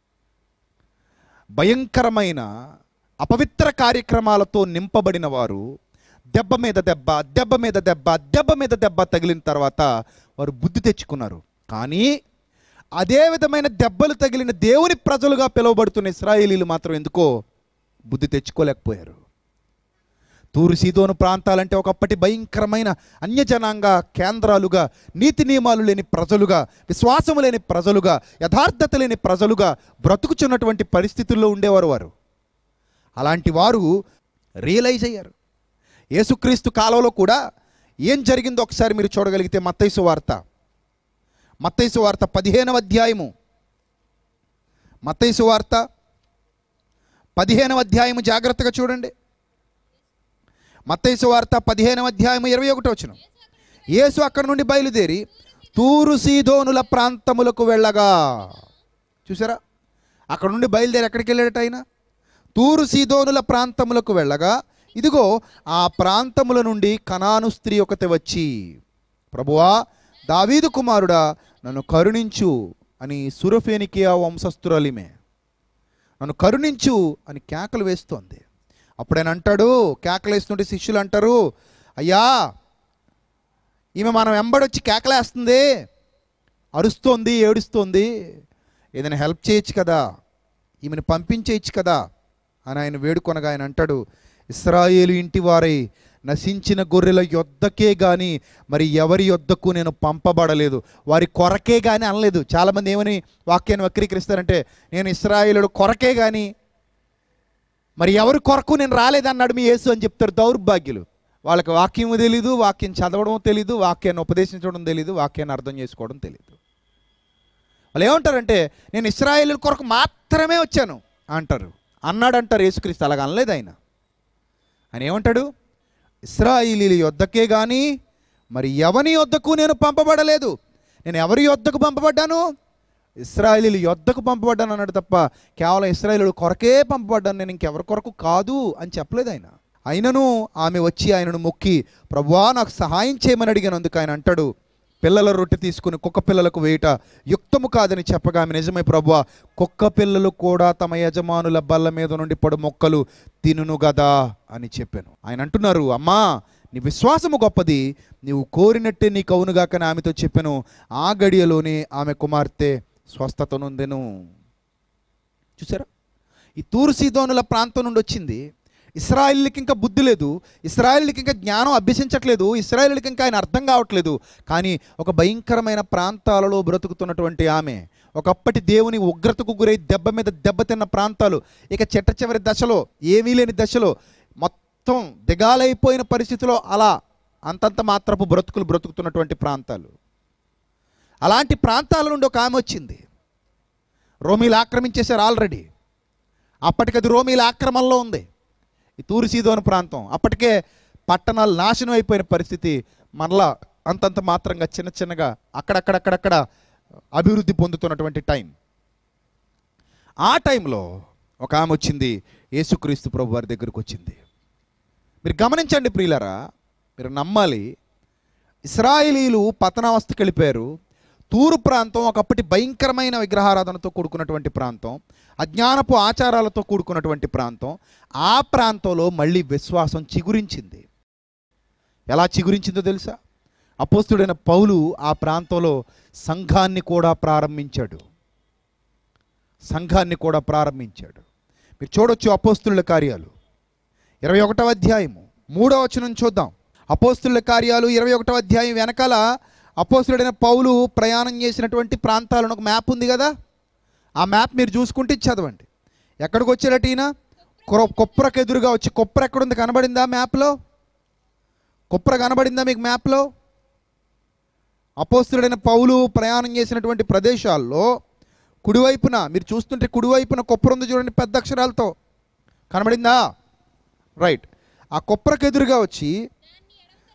భయంకరమైన అపవిత్ర కార్యక్రమాలతో నింపబడిన వారు దెబ్బ మీద దెబ్బ దెబ్బ మీద దెబ్బ దెబ్బ మీద దెబ్బ తగిలిన తర్వాత వారు బుద్ధి తెచ్చుకున్నారు కానీ అదే విధమైన దెబ్బలు తగిలిన దేవుని ప్రజలుగా పిలువబడుతున్న ఇస్రాయేలీలు మాత్రం ఎందుకో బుద్ధి తెచ్చుకోలేకపోయారు తూరు సీదోను ప్రాంతాలంటే ఒకప్పటి భయంకరమైన అన్యజనాంగ కేంద్రాలుగా నీతి నియమాలు లేని ప్రజలుగా విశ్వాసము లేని ప్రజలుగా యథార్థత లేని ప్రజలుగా బ్రతుకుచున్నటువంటి పరిస్థితుల్లో ఉండేవారు వారు అలాంటి వారు రియలైజ్ అయ్యారు యేసుక్రీస్తు కాలంలో కూడా ఏం జరిగిందో ఒకసారి మీరు చూడగలిగితే మత్తైసు వార్త మత్తైసు వార్త పదిహేనవ అధ్యాయము మత్తైసు వార్త పదిహేనవ అధ్యాయము జాగ్రత్తగా చూడండి మత్తైసు వార్త పదిహేనవ అధ్యాయము ఇరవై ఒకటి వచ్చిన యేసు అక్కడ నుండి బయలుదేరి తూరు సీదోనుల ప్రాంతములకు వెళ్ళగా చూసారా అక్కడ నుండి బయలుదేరి ఎక్కడికి వెళ్ళాడట ఆయన తూరు సీదోనుల ప్రాంతములకు వెళ్ళగా ఇదిగో ఆ ప్రాంతముల నుండి కనాను స్త్రీ ఒకటి వచ్చి ప్రభువా దావీదు కుమారుడా నన్ను కరుణించు అని సురఫేనికియా వంశస్థురాలిమే నన్ను కరుణించు అని కేకలు వేస్తోంది అప్పుడు ఆయన అంటాడు కేకలు వేస్తుంటే శిష్యులు అంటారు అయ్యా ఈమె మనం వెంబడొచ్చి కేకలేస్తుంది అరుస్తోంది ఏడుస్తోంది ఏదైనా హెల్ప్ చేయొచ్చు కదా ఈమెను పంపించేయచ్చు కదా అని ఆయన వేడుకొనగా ఆయన అంటాడు ఇస్రాయేలు ఇంటి వారై నశించిన గొర్రెల యొద్దకే కానీ మరి ఎవరి యొద్దకు నేను పంపబడలేదు వారి కొరకే కానీ అనలేదు చాలామంది ఏమని వాక్యాన్ని వక్రీకరిస్తారంటే నేను ఇస్రాయేలుడు కొరకే కానీ మరి ఎవరి కొరకు నేను రాలేదన్నాడు మీ యేసు అని చెప్తారు దౌర్భాగ్యులు వాళ్ళకి వాక్యం తెలీదు వాక్యం చదవడం తెలీదు వాక్యాన్ని ఉపదేశించడం తెలీదు వాక్యాన్ని అర్థం చేసుకోవడం తెలీదు వాళ్ళు ఏమంటారంటే నేను ఇస్రాయేల్ కొరకు మాత్రమే వచ్చాను అంటారు అన్నాడు అంటారు యేసుక్రీస్తు అలాగ అనలేదు ఆయన ఆయన ఏమంటాడు ఇస్రాయిలీల యొద్దకే కానీ మరి ఎవని యొద్దకు నేను పంపబడలేదు నేను ఎవరి యొద్దకు పంపబడ్డాను ఇస్రాయేలీల యొద్దకు పంపబడ్డాను అన్నాడు తప్ప కేవలం ఇస్రాయేలు కొరకే పంపబడ్డాను నేను ఇంకెవరి కొరకు కాదు అని చెప్పలేదు ఆయన అయినను ఆమె వచ్చి ఆయనను మొక్కి ప్రభువా నాకు సహాయం చేయమని అడిగినందుకు ఆయన అంటాడు పిల్లల రొట్టె తీసుకుని కుక్క పిల్లలకు వేయుట యుక్తము కాదని చెప్పగా ఆమె నిజమే ప్రభువా కుక్క పిల్లలు కూడా తమ యజమానుల బల్ల మీద నుండి పడు మొక్కలు తినును గదా అని చెప్పాను ఆయన అంటున్నారు అమ్మా నీ విశ్వాసము గొప్పది నీవు కోరినట్టే నీకు అవునుగాకని ఆమెతో చెప్పాను ఆ గడియలోనే ఆమె కుమార్తె స్వస్థత నొందెను చూసారా ఈ తూరు సీదోనుల ప్రాంతం నుండి వచ్చింది ఇస్రాయిల్కి ఇంకా బుద్ధి లేదు ఇస్రాయిల్కి ఇంకా జ్ఞానం అభ్యసించట్లేదు ఇస్రాయిల్కి ఇంకా ఆయన అర్థం కావట్లేదు కానీ ఒక భయంకరమైన ప్రాంతాలలో బ్రతుకుతున్నటువంటి ఆమె ఒకప్పటి దేవుని ఉగ్రతకు గురై దెబ్బ మీద దెబ్బతిన్న ప్రాంతాలు ఇక చెట్ట చివరి దశలో ఏమీ లేని దశలో మొత్తం దిగాలైపోయిన పరిస్థితిలో అలా అంతంత మాత్రపు బ్రతుకులు బ్రతుకుతున్నటువంటి ప్రాంతాలు అలాంటి ప్రాంతాల నుండి ఒక ఆమె వచ్చింది రోమీలు ఆక్రమించేశారు ఆల్రెడీ అప్పటికది రోమీల ఆక్రమణలో ఉంది ఈ తూరు సీదోని ప్రాంతం అప్పటికే పట్టణాలు నాశనం అయిపోయిన పరిస్థితి మరలా అంతంత మాత్రంగా చిన్న చిన్నగా అక్కడక్కడక్కడక్కడ అభివృద్ధి పొందుతున్నటువంటి టైం ఆ టైంలో ఒక ఆమె వచ్చింది యేసుక్రీస్తు ప్రభు వారి దగ్గరకు వచ్చింది మీరు గమనించండి ప్రియులరా మీరు నమ్మాలి ఇస్రాయేలీలు పతనావస్థకి వెళ్ళిపోయారు తూరు ప్రాంతం ఒకప్పటి భయంకరమైన విగ్రహారాధనతో కూడుకున్నటువంటి ప్రాంతం అజ్ఞానపు ఆచారాలతో కూడుకున్నటువంటి ప్రాంతం ఆ ప్రాంతంలో మళ్ళీ విశ్వాసం చిగురించింది ఎలా చిగురించిందో తెలుసా అపోస్తుడైన పౌలు ఆ ప్రాంతంలో సంఘాన్ని కూడా ప్రారంభించాడు సంఘాన్ని కూడా ప్రారంభించాడు మీరు చూడొచ్చు అపోస్తుల కార్యాలు ఇరవై ఒకటవ అధ్యాయము మూడవ వచనం చూద్దాం అపోస్తుల కార్యాలు ఇరవై ఒకటవ అధ్యాయం వెనకాల అపోస్తుడైన పౌలు ప్రయాణం చేసినటువంటి ప్రాంతాలను ఒక మ్యాప్ ఉంది కదా ఆ మ్యాప్ మీరు చూసుకుంటే ఇది చదవండి ఎక్కడికి వచ్చారట ఈయన కొర- కొప్రకు ఎదురుగా వచ్చి కొప్ర ఎక్కడుంది కనబడిందా మ్యాప్లో కొప్ర కనబడిందా మీకు మ్యాప్లో అపోస్తుడైన పౌలు ప్రయాణం చేసినటువంటి ప్రదేశాల్లో కుడివైపున మీరు చూస్తుంటే కుడివైపున కొప్పర ఉంది చూడండి పెద్ద అక్షరాలతో కనబడిందా రైట్ ఆ కొప్పరకు ఎదురుగా వచ్చి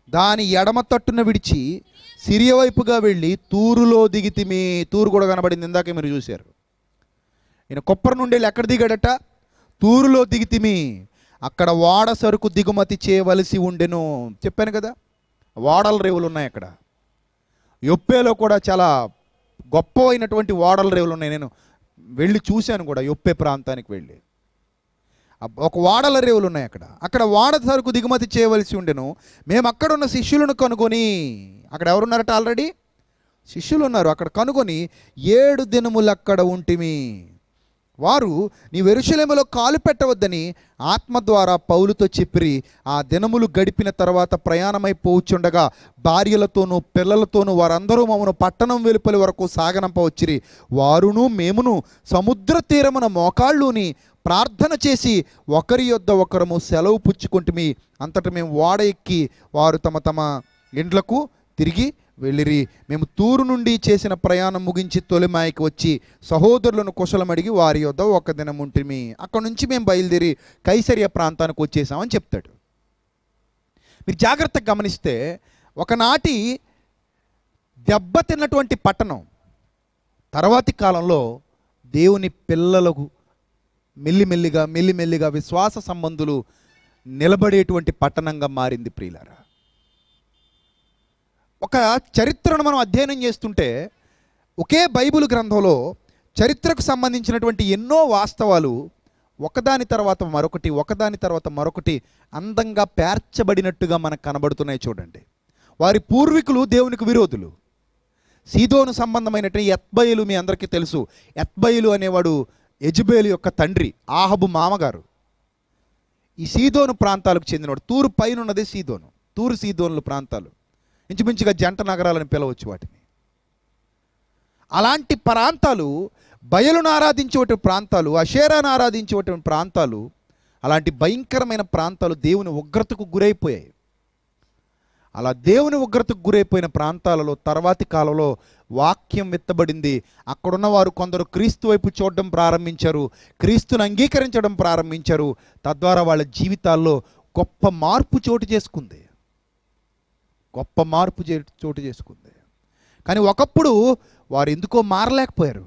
దాని ఎడమ తట్టున విడిచి సిరియ వైపుగా వెళ్ళి తూరులో దిగితిమి తూరు కూడా కనబడింది ఇందాక మీరు చూశారు ఈయన కొప్పర నుండి వెళ్ళి ఎక్కడ దిగాడట తూరులో దిగితిమి అక్కడ వాడ సరుకు దిగుమతి చేయవలసి ఉండెను చెప్పాను కదా వాడల రేవులు ఉన్నాయి అక్కడ యొప్పేలో కూడా చాలా గొప్పవైనటువంటి వాడల రేవులు ఉన్నాయి నేను వెళ్ళి చూశాను కూడా యొప్పే ప్రాంతానికి వెళ్ళి అబ్బ- ఒక వాడల రేవులు ఉన్నాయి అక్కడ అక్కడ వాడ సరుకు దిగుమతి చేయవలసి ఉండెను మేము అక్కడ ఉన్న శిష్యులను కనుగొని అక్కడ ఎవరున్నారట ఆల్రెడీ శిష్యులు ఉన్నారు అక్కడ కనుగొని ఏడు దినములు అక్కడ ఉంటిమి వారు నీ వెరుషలేములో కాలు పెట్టవద్దని ఆత్మ ద్వారా పౌలుతో చెప్పిరి ఆ దినములు గడిపిన తర్వాత ప్రయాణమైపోవచ్చుండగా భార్యలతోనూ పిల్లలతోనూ వారందరూ మమ్మను పట్టణం వెలుపలి వరకు సాగనంపవచ్చిరి వారును మేమును సముద్ర తీరమున మోకాళ్ళుని ప్రార్థన చేసి ఒకరి యొద్ద ఒకరము సెలవు పుచ్చుకుంటుమి అంతట మేము వాడ ఎక్కి వారు తమ తమ ఇండ్లకు తిరిగి వెళ్ళిరి మేము తూరు నుండి చేసిన ప్రయాణం ముగించి తొలిమాయికి వచ్చి సహోదరులను కుశలం అడిగి వారి యొద్ద ఒక దినం ఉంటిమి అక్కడ నుంచి మేము బయలుదేరి కైసరియా ప్రాంతానికి వచ్చేసామని చెప్తాడు మీరు జాగ్రత్తగా గమనిస్తే ఒకనాటి దెబ్బతిన్నటువంటి పట్టణం తర్వాతి కాలంలో దేవుని పిల్లలకు మెల్లిమెల్లిగా మెల్లిమెల్లిగా విశ్వాస సంబంధులు నిలబడేటువంటి పట్టణంగా మారింది ప్రియులారా ఒక చరిత్రను మనం అధ్యయనం చేస్తుంటే ఒకే బైబిల్ గ్రంథంలో చరిత్రకు సంబంధించినటువంటి ఎన్నో వాస్తవాలు ఒకదాని తర్వాత మరొకటి ఒకదాని తర్వాత మరొకటి అందంగా పేర్చబడినట్టుగా మనకు కనబడుతున్నాయి చూడండి వారి పూర్వీకులు దేవునికి విరోధులు సీదోను సంబంధమైనటువంటి ఎత్బయలు మీ అందరికీ తెలుసు ఎత్బయలు అనేవాడు ఎజుబేలు యొక్క తండ్రి ఆహబు మామగారు ఈ సీదోను ప్రాంతాలకు చెందినవాడు తూరు పైన ఉన్నది సీదోను తూరు సీదోనుల ప్రాంతాలు ఇంచుమించుగా జంట నగరాలని పిలవచ్చు వాటిని అలాంటి ప్రాంతాలు బయలును ఆరాధించేటువంటి ప్రాంతాలు అషేరాను ఆరాధించేటువంటి ప్రాంతాలు అలాంటి భయంకరమైన ప్రాంతాలు దేవుని ఉగ్రతకు గురైపోయాయి అలా దేవుని ఉగ్రతకు గురైపోయిన ప్రాంతాలలో తర్వాతి కాలంలో వాక్యం విత్తబడింది అక్కడున్న వారు కొందరు క్రీస్తు వైపు చూడడం ప్రారంభించారు క్రీస్తును అంగీకరించడం ప్రారంభించారు తద్వారా వాళ్ళ జీవితాల్లో గొప్ప మార్పు చోటు చేసుకుంది గొప్ప మార్పు చే- చోటు చేసుకుంది కానీ ఒకప్పుడు వారు ఎందుకో మారలేకపోయారు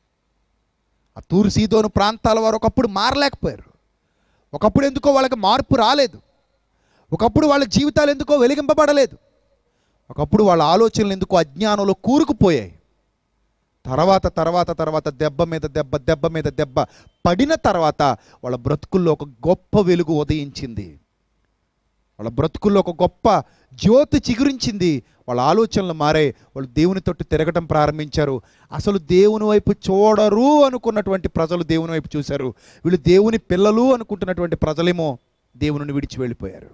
ఆ తూరు సీదోను ప్రాంతాల వారు ఒకప్పుడు మారలేకపోయారు ఒకప్పుడు ఎందుకో వాళ్ళకి మార్పు రాలేదు ఒకప్పుడు వాళ్ళ జీవితాలు ఎందుకో వెలిగింపబడలేదు ఒకప్పుడు వాళ్ళ ఆలోచనలు ఎందుకో అజ్ఞానంలో కూరుకుపోయాయి తర్వాత తర్వాత తర్వాత దెబ్బ మీద దెబ్బ దెబ్బ మీద దెబ్బ పడిన తర్వాత వాళ్ళ బ్రతుకుల్లో ఒక గొప్ప వెలుగు ఉదయించింది వాళ్ళ బ్రతుకుల్లో ఒక గొప్ప జ్యోతి చిగురించింది వాళ్ళ ఆలోచనలు మారాయి వాళ్ళు దేవుని తట్టు తిరగటం ప్రారంభించారు అసలు దేవుని వైపు చూడరు అనుకున్నటువంటి ప్రజలు దేవుని వైపు చూశారు వీళ్ళు దేవుని పిల్లలు అనుకుంటున్నటువంటి ప్రజలేమో దేవుని విడిచి వెళ్ళిపోయారు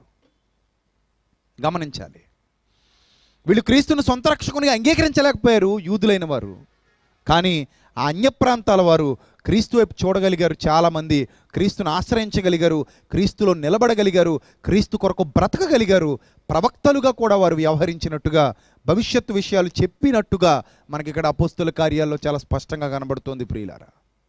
గమనించాలి వీళ్ళు క్రీస్తుని సొంత రక్షకునిగా అంగీకరించలేకపోయారు యూదులైన వారు కానీ ఆ అన్య ప్రాంతాల వారు క్రీస్తు వైపు చూడగలిగారు చాలామంది క్రీస్తును ఆశ్రయించగలిగారు క్రీస్తులో నిలబడగలిగారు క్రీస్తు కొరకు బ్రతకగలిగారు ప్రవక్తలుగా కూడా వారు వ్యవహరించినట్టుగా భవిష్యత్తు విషయాలు చెప్పినట్టుగా మనకి ఇక్కడ అపోస్తుల కార్యాల్లో చాలా స్పష్టంగా కనబడుతోంది ప్రియులారా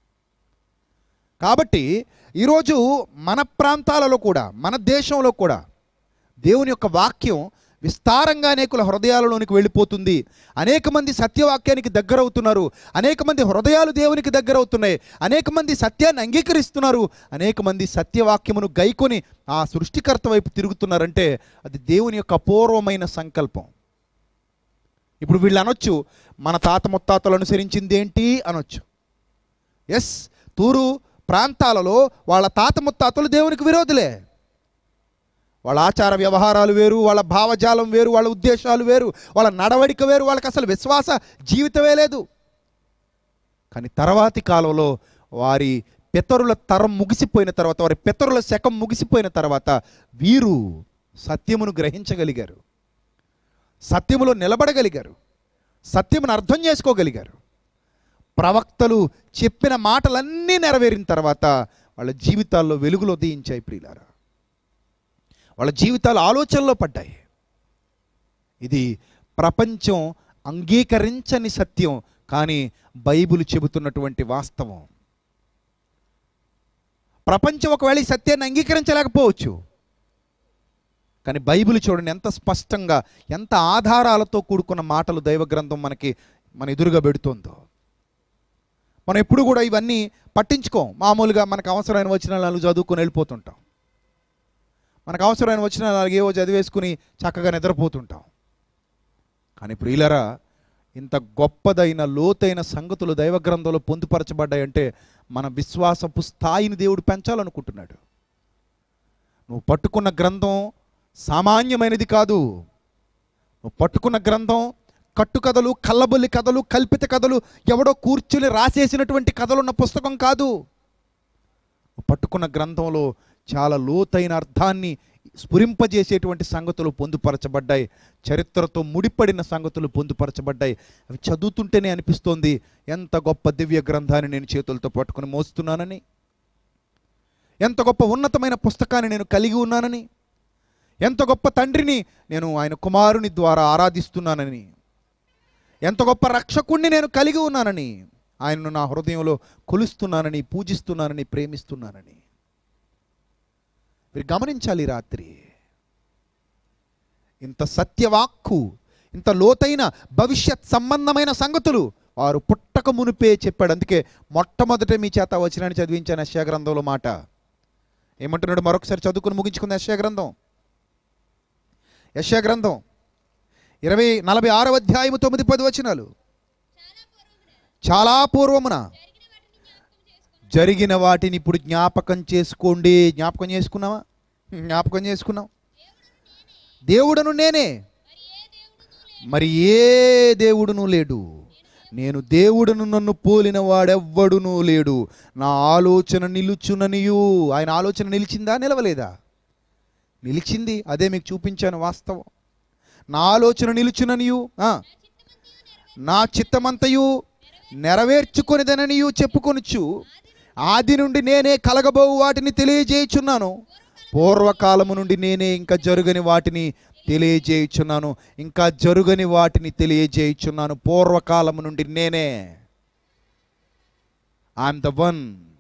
కాబట్టి ఈరోజు మన ప్రాంతాలలో కూడా మన దేశంలో కూడా దేవుని యొక్క వాక్యం విస్తారంగా అనేకుల హృదయాలలోనికి వెళ్ళిపోతుంది అనేక మంది సత్యవాక్యానికి దగ్గరవుతున్నారు అనేక మంది హృదయాలు దేవునికి దగ్గరవుతున్నాయి అనేక మంది సత్యాన్ని అంగీకరిస్తున్నారు అనేక మంది సత్యవాక్యమును గైకొని ఆ సృష్టికర్త వైపు తిరుగుతున్నారంటే అది దేవుని యొక్క అపూర్వమైన సంకల్పం ఇప్పుడు వీళ్ళు అనొచ్చు మన తాత ముత్తాతలు అనుసరించింది ఏంటి అనొచ్చు ఎస్ తూరు ప్రాంతాలలో వాళ్ళ తాత ముత్తాతలు దేవునికి విరోధులే వాళ్ళ ఆచార వ్యవహారాలు వేరు వాళ్ళ భావజాలం వేరు వాళ్ళ ఉద్దేశాలు వేరు వాళ్ళ నడవడిక వేరు వాళ్ళకి అసలు విశ్వాస జీవితమే లేదు కానీ తర్వాతి కాలంలో వారి పితరుల తరం ముగిసిపోయిన తర్వాత వారి పితరుల శకం ముగిసిపోయిన తర్వాత వీరు సత్యమును గ్రహించగలిగారు సత్యములో నిలబడగలిగారు సత్యమును అర్థం చేసుకోగలిగారు ప్రవక్తలు చెప్పిన మాటలన్నీ నెరవేరిన తర్వాత వాళ్ళ జీవితాల్లో వెలుగులు ఉదయించాయి ప్రియులారా వాళ్ళ జీవితాలు ఆలోచనలో పడ్డాయి ఇది ప్రపంచం అంగీకరించని సత్యం కానీ బైబిల్ చెబుతున్నటువంటి వాస్తవం ప్రపంచం ఒకవేళ ఈ సత్యాన్ని అంగీకరించలేకపోవచ్చు కానీ బైబిల్ చూడండి ఎంత స్పష్టంగా ఎంత ఆధారాలతో కూడుకున్న మాటలు దైవ గ్రంథం మనకి మన ఎదురుగా పెడుతుందో మనం ఎప్పుడు కూడా ఇవన్నీ పట్టించుకోం మామూలుగా మనకు అవసరమైన వచ్చిన నాలుగు చదువుకొని వెళ్ళిపోతుంటాం మనకు అవసరమైన వచ్చిన నాలుగు ఏవో చదివేసుకుని చక్కగా నిద్రపోతుంటాం కానీ ప్రియులరా ఇంత గొప్పదైన లోతైన సంగతులు దైవ గ్రంథంలో పొందుపరచబడ్డాయంటే మన విశ్వాసపు స్థాయిని దేవుడు పెంచాలనుకుంటున్నాడు నువ్వు పట్టుకున్న గ్రంథం సామాన్యమైనది కాదు నువ్వు పట్టుకున్న గ్రంథం కట్టుకథలు కల్లబొల్లి కథలు కల్పిత కథలు ఎవడో కూర్చుని రాసేసినటువంటి కథలున్న పుస్తకం కాదు నువ్వు పట్టుకున్న గ్రంథంలో చాలా లోతైన అర్థాన్ని స్ఫురింపజేసేటువంటి సంగతులు పొందుపరచబడ్డాయి చరిత్రతో ముడిపడిన సంగతులు పొందుపరచబడ్డాయి అవి చదువుతుంటేనే అనిపిస్తోంది ఎంత గొప్ప దివ్య గ్రంథాన్ని నేను చేతులతో పట్టుకుని మోస్తున్నానని ఎంత గొప్ప ఉన్నతమైన పుస్తకాన్ని నేను కలిగి ఉన్నానని ఎంత గొప్ప తండ్రిని నేను ఆయన కుమారుని ద్వారా ఆరాధిస్తున్నానని ఎంత గొప్ప రక్షకుణ్ణి నేను కలిగి ఉన్నానని ఆయనను నా హృదయంలో కొలుస్తున్నానని పూజిస్తున్నానని ప్రేమిస్తున్నానని మీరు గమనించాలి ఈ రాత్రి ఇంత సత్యవాక్కు ఇంత లోతైన భవిష్యత్ సంబంధమైన సంగతులు వారు పుట్టక మునిపే చెప్పాడు అందుకే మొట్టమొదట మీ చేత వచనాన్ని చదివించాను యశ్యా గ్రంథంలో మాట ఏమంటున్నాడు మరొకసారి చదువుకుని ముగించుకుంది యశ్యా గ్రంథం యశ్యా గ్రంథం ఇరవై నలభై ఆరవ అధ్యాయము తొమ్మిది పది వచనాలు చాలా పూర్వమున జరిగిన వాటిని ఇప్పుడు జ్ఞాపకం చేసుకోండి జ్ఞాపకం చేసుకున్నావా జ్ఞాపకం చేసుకున్నాం దేవుడను నేనే మరి ఏ దేవుడును లేడు నేను దేవుడును నన్ను పోలిన వాడెవ్వడునూ లేడు నా ఆలోచన నిలుచుననియు ఆయన ఆలోచన నిలిచిందా నిలవలేదా నిలిచింది అదే మీకు చూపించాను వాస్తవం నా ఆలోచన నిలుచుననియు ఆ, నా చిత్తమంతయు నెరవేర్చుకొనిదననియు చెప్పుకొనుచు ఆది నుండి నేనే కలగబోవు వాటిని తెలియజేయుచున్నాను పూర్వకాలము నుండి నేనే ఇంకా జరుగని వాటిని తెలియజేయుచున్నాను ఇంకా జరుగని వాటిని తెలియజేయుచున్నాను పూర్వకాలము నుండి నేనే ఐఎమ్ ద వన్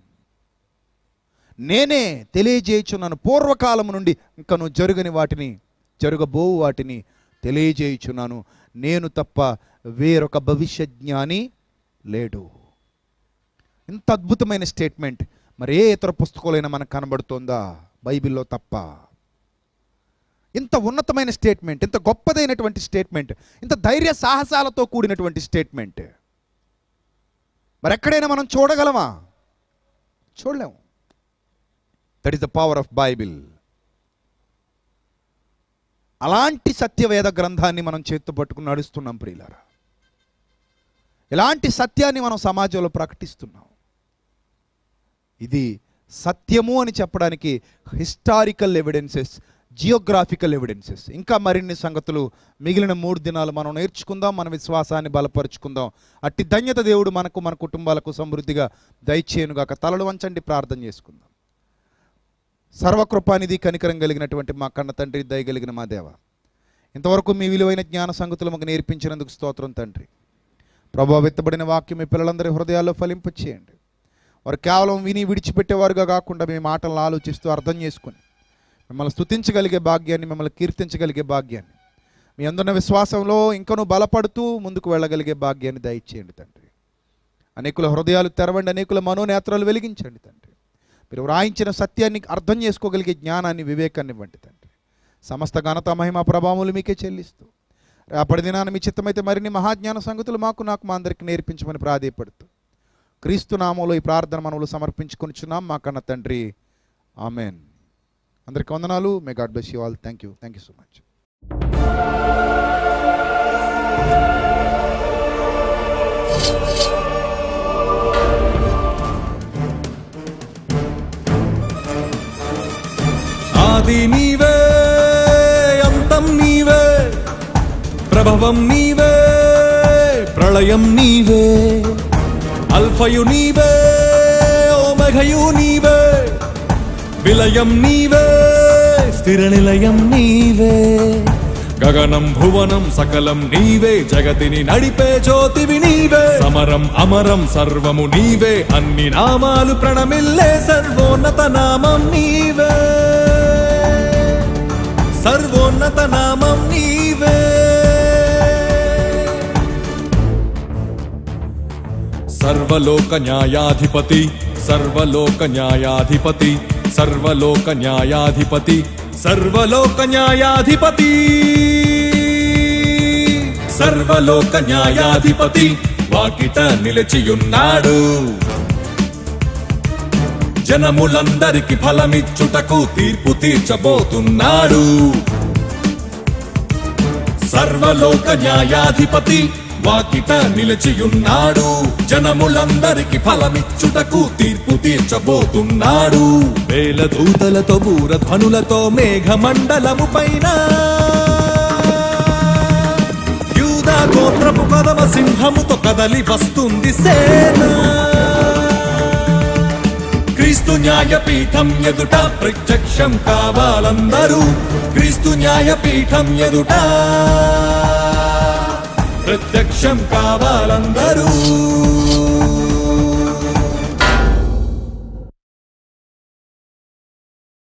నేనే తెలియజేయుచున్నాను పూర్వకాలము నుండి ఇంకా నువ్వు జరుగని వాటిని జరగబోవు వాటిని తెలియజేయుచున్నాను నేను తప్ప వేరొక భవిష్య జ్ఞాని లేడు ఇంత అద్భుతమైన స్టేట్మెంట్ మరి ఏ ఇతర పుస్తకాలైనా మనకు కనబడుతోందా బైబిల్లో తప్ప ఇంత ఉన్నతమైన స్టేట్మెంట్ ఇంత గొప్పదైనటువంటి స్టేట్మెంట్ ఇంత ధైర్య సాహసాలతో కూడినటువంటి స్టేట్మెంట్ మరి ఎక్కడైనా మనం చూడగలమా చూడలేము that is the power of Bible అలాంటి సత్యవేద గ్రంథాన్ని మనం చేత్తో పట్టుకుని నడుస్తున్నాం ప్రియులారా ఇలాంటి సత్యాన్ని మనం సమాజంలో ప్రకటిస్తున్నాం ఇది సత్యము అని చెప్పడానికి హిస్టారికల్ ఎవిడెన్సెస్ జియోగ్రాఫికల్ ఎవిడెన్సెస్ ఇంకా మరిన్ని సంగతులు మిగిలిన మూడు దినాలు మనం నేర్చుకుందాం మన విశ్వాసాన్ని బలపరుచుకుందాం అట్టి ధన్యత దేవుడు మనకు మన కుటుంబాలకు సమృద్ధిగా దయచేయనుగాక తలలు వంచండి ప్రార్థన చేసుకుందాం సర్వకృపానిధి కనికరం కలిగినటువంటి మా కన్న తండ్రి దయగలిగిన మా దేవ ఇంతవరకు మీ విలువైన జ్ఞాన సంగతులు మాకు నేర్పించినందుకు స్తోత్రం తండ్రి ప్రభావ ఎత్తబడిన వాక్యం మీ పిల్లలందరి హృదయాల్లో ఫలింపచేయండి వారు కేవలం విని విడిచిపెట్టేవారుగా కాకుండా మీ మాటలను ఆలోచిస్తూ అర్థం చేసుకుని మిమ్మల్ని స్తుతించగలిగే భాగ్యాన్ని మిమ్మల్ని కీర్తించగలిగే భాగ్యాన్ని మీ అందున్న విశ్వాసంలో ఇంకనూ బలపడుతూ ముందుకు వెళ్ళగలిగే భాగ్యాన్ని దయచేయండి తండ్రి అనేకుల హృదయాలు తెరవండి అనేకుల మనోనేత్రాలు వెలిగించండి తండ్రి మీరు వ్రాయించిన సత్యాన్ని అర్థం చేసుకోగలిగే జ్ఞానాన్ని వివేకాన్ని ఇవ్వండి తండ్రి సమస్త ఘనత మహిమ ప్రభావములు మీకే చెల్లిస్తూ రేపటి దినాన మీ చిత్తమైతే మరిన్ని మహాజ్ఞాన సంగతులు మాకు నాకు మా అందరికి నేర్పించమని ప్రాధేయపడుతూ క్రీస్తు నామంలో ఈ ప్రార్థన మనవులు సమర్పించుకొనిచున్నాం మా కన్న తండ్రి ఆమెన్ అందరికి వందనాలు may God bless you all thank you thank you so much ఆది నీవే అంతం నీవే ప్రభవం నీవే ప్రళయం నీవే అల్ఫయు నీవే ఓమఘయు నీవే విలయం నీవే స్థిర నిలయం నీవే గగనం భువనం సకలం నీవే జగతిని నడిపే జ్యోతివి నీవే సమరం అమరం సర్వము నీవే అన్ని నామాలు ప్రణమిల్లే సర్వోన్నత నామం నీవే సర్వోన్నత నామం నీవే సర్వలోక న్యాయాధిపతి సర్వలోక న్యాయాధిపతి సర్వలోక న్యాయాధిపతి సర్వలోక న్యాయాధిపతి సర్వలోక న్యాయాధిపతి వాకిట నిలిచియున్నాడు జనములందరికి ఫలమిచ్చుటకు తీర్పు తీర్చబోతున్నాడు సర్వలోక న్యాయాధిపతి వాకిట నిలిచియున్నాడు జనములందరికి ఫలమిచ్చుటకు తీర్పు తీర్చబోతున్నాడు వేల దూతలతో బూరధ్వనులతో మేఘమండలము పైన యూదా గోత్రపు కదమ సింహముతో కదలి వస్తుంది సేన క్రీస్తు న్యాయపీఠం ఎదుట ప్రత్యక్షం కావాలందరూ క్రీస్తు న్యాయపీఠం ఎదుట ప్రత్యక్షం కావాలందరూ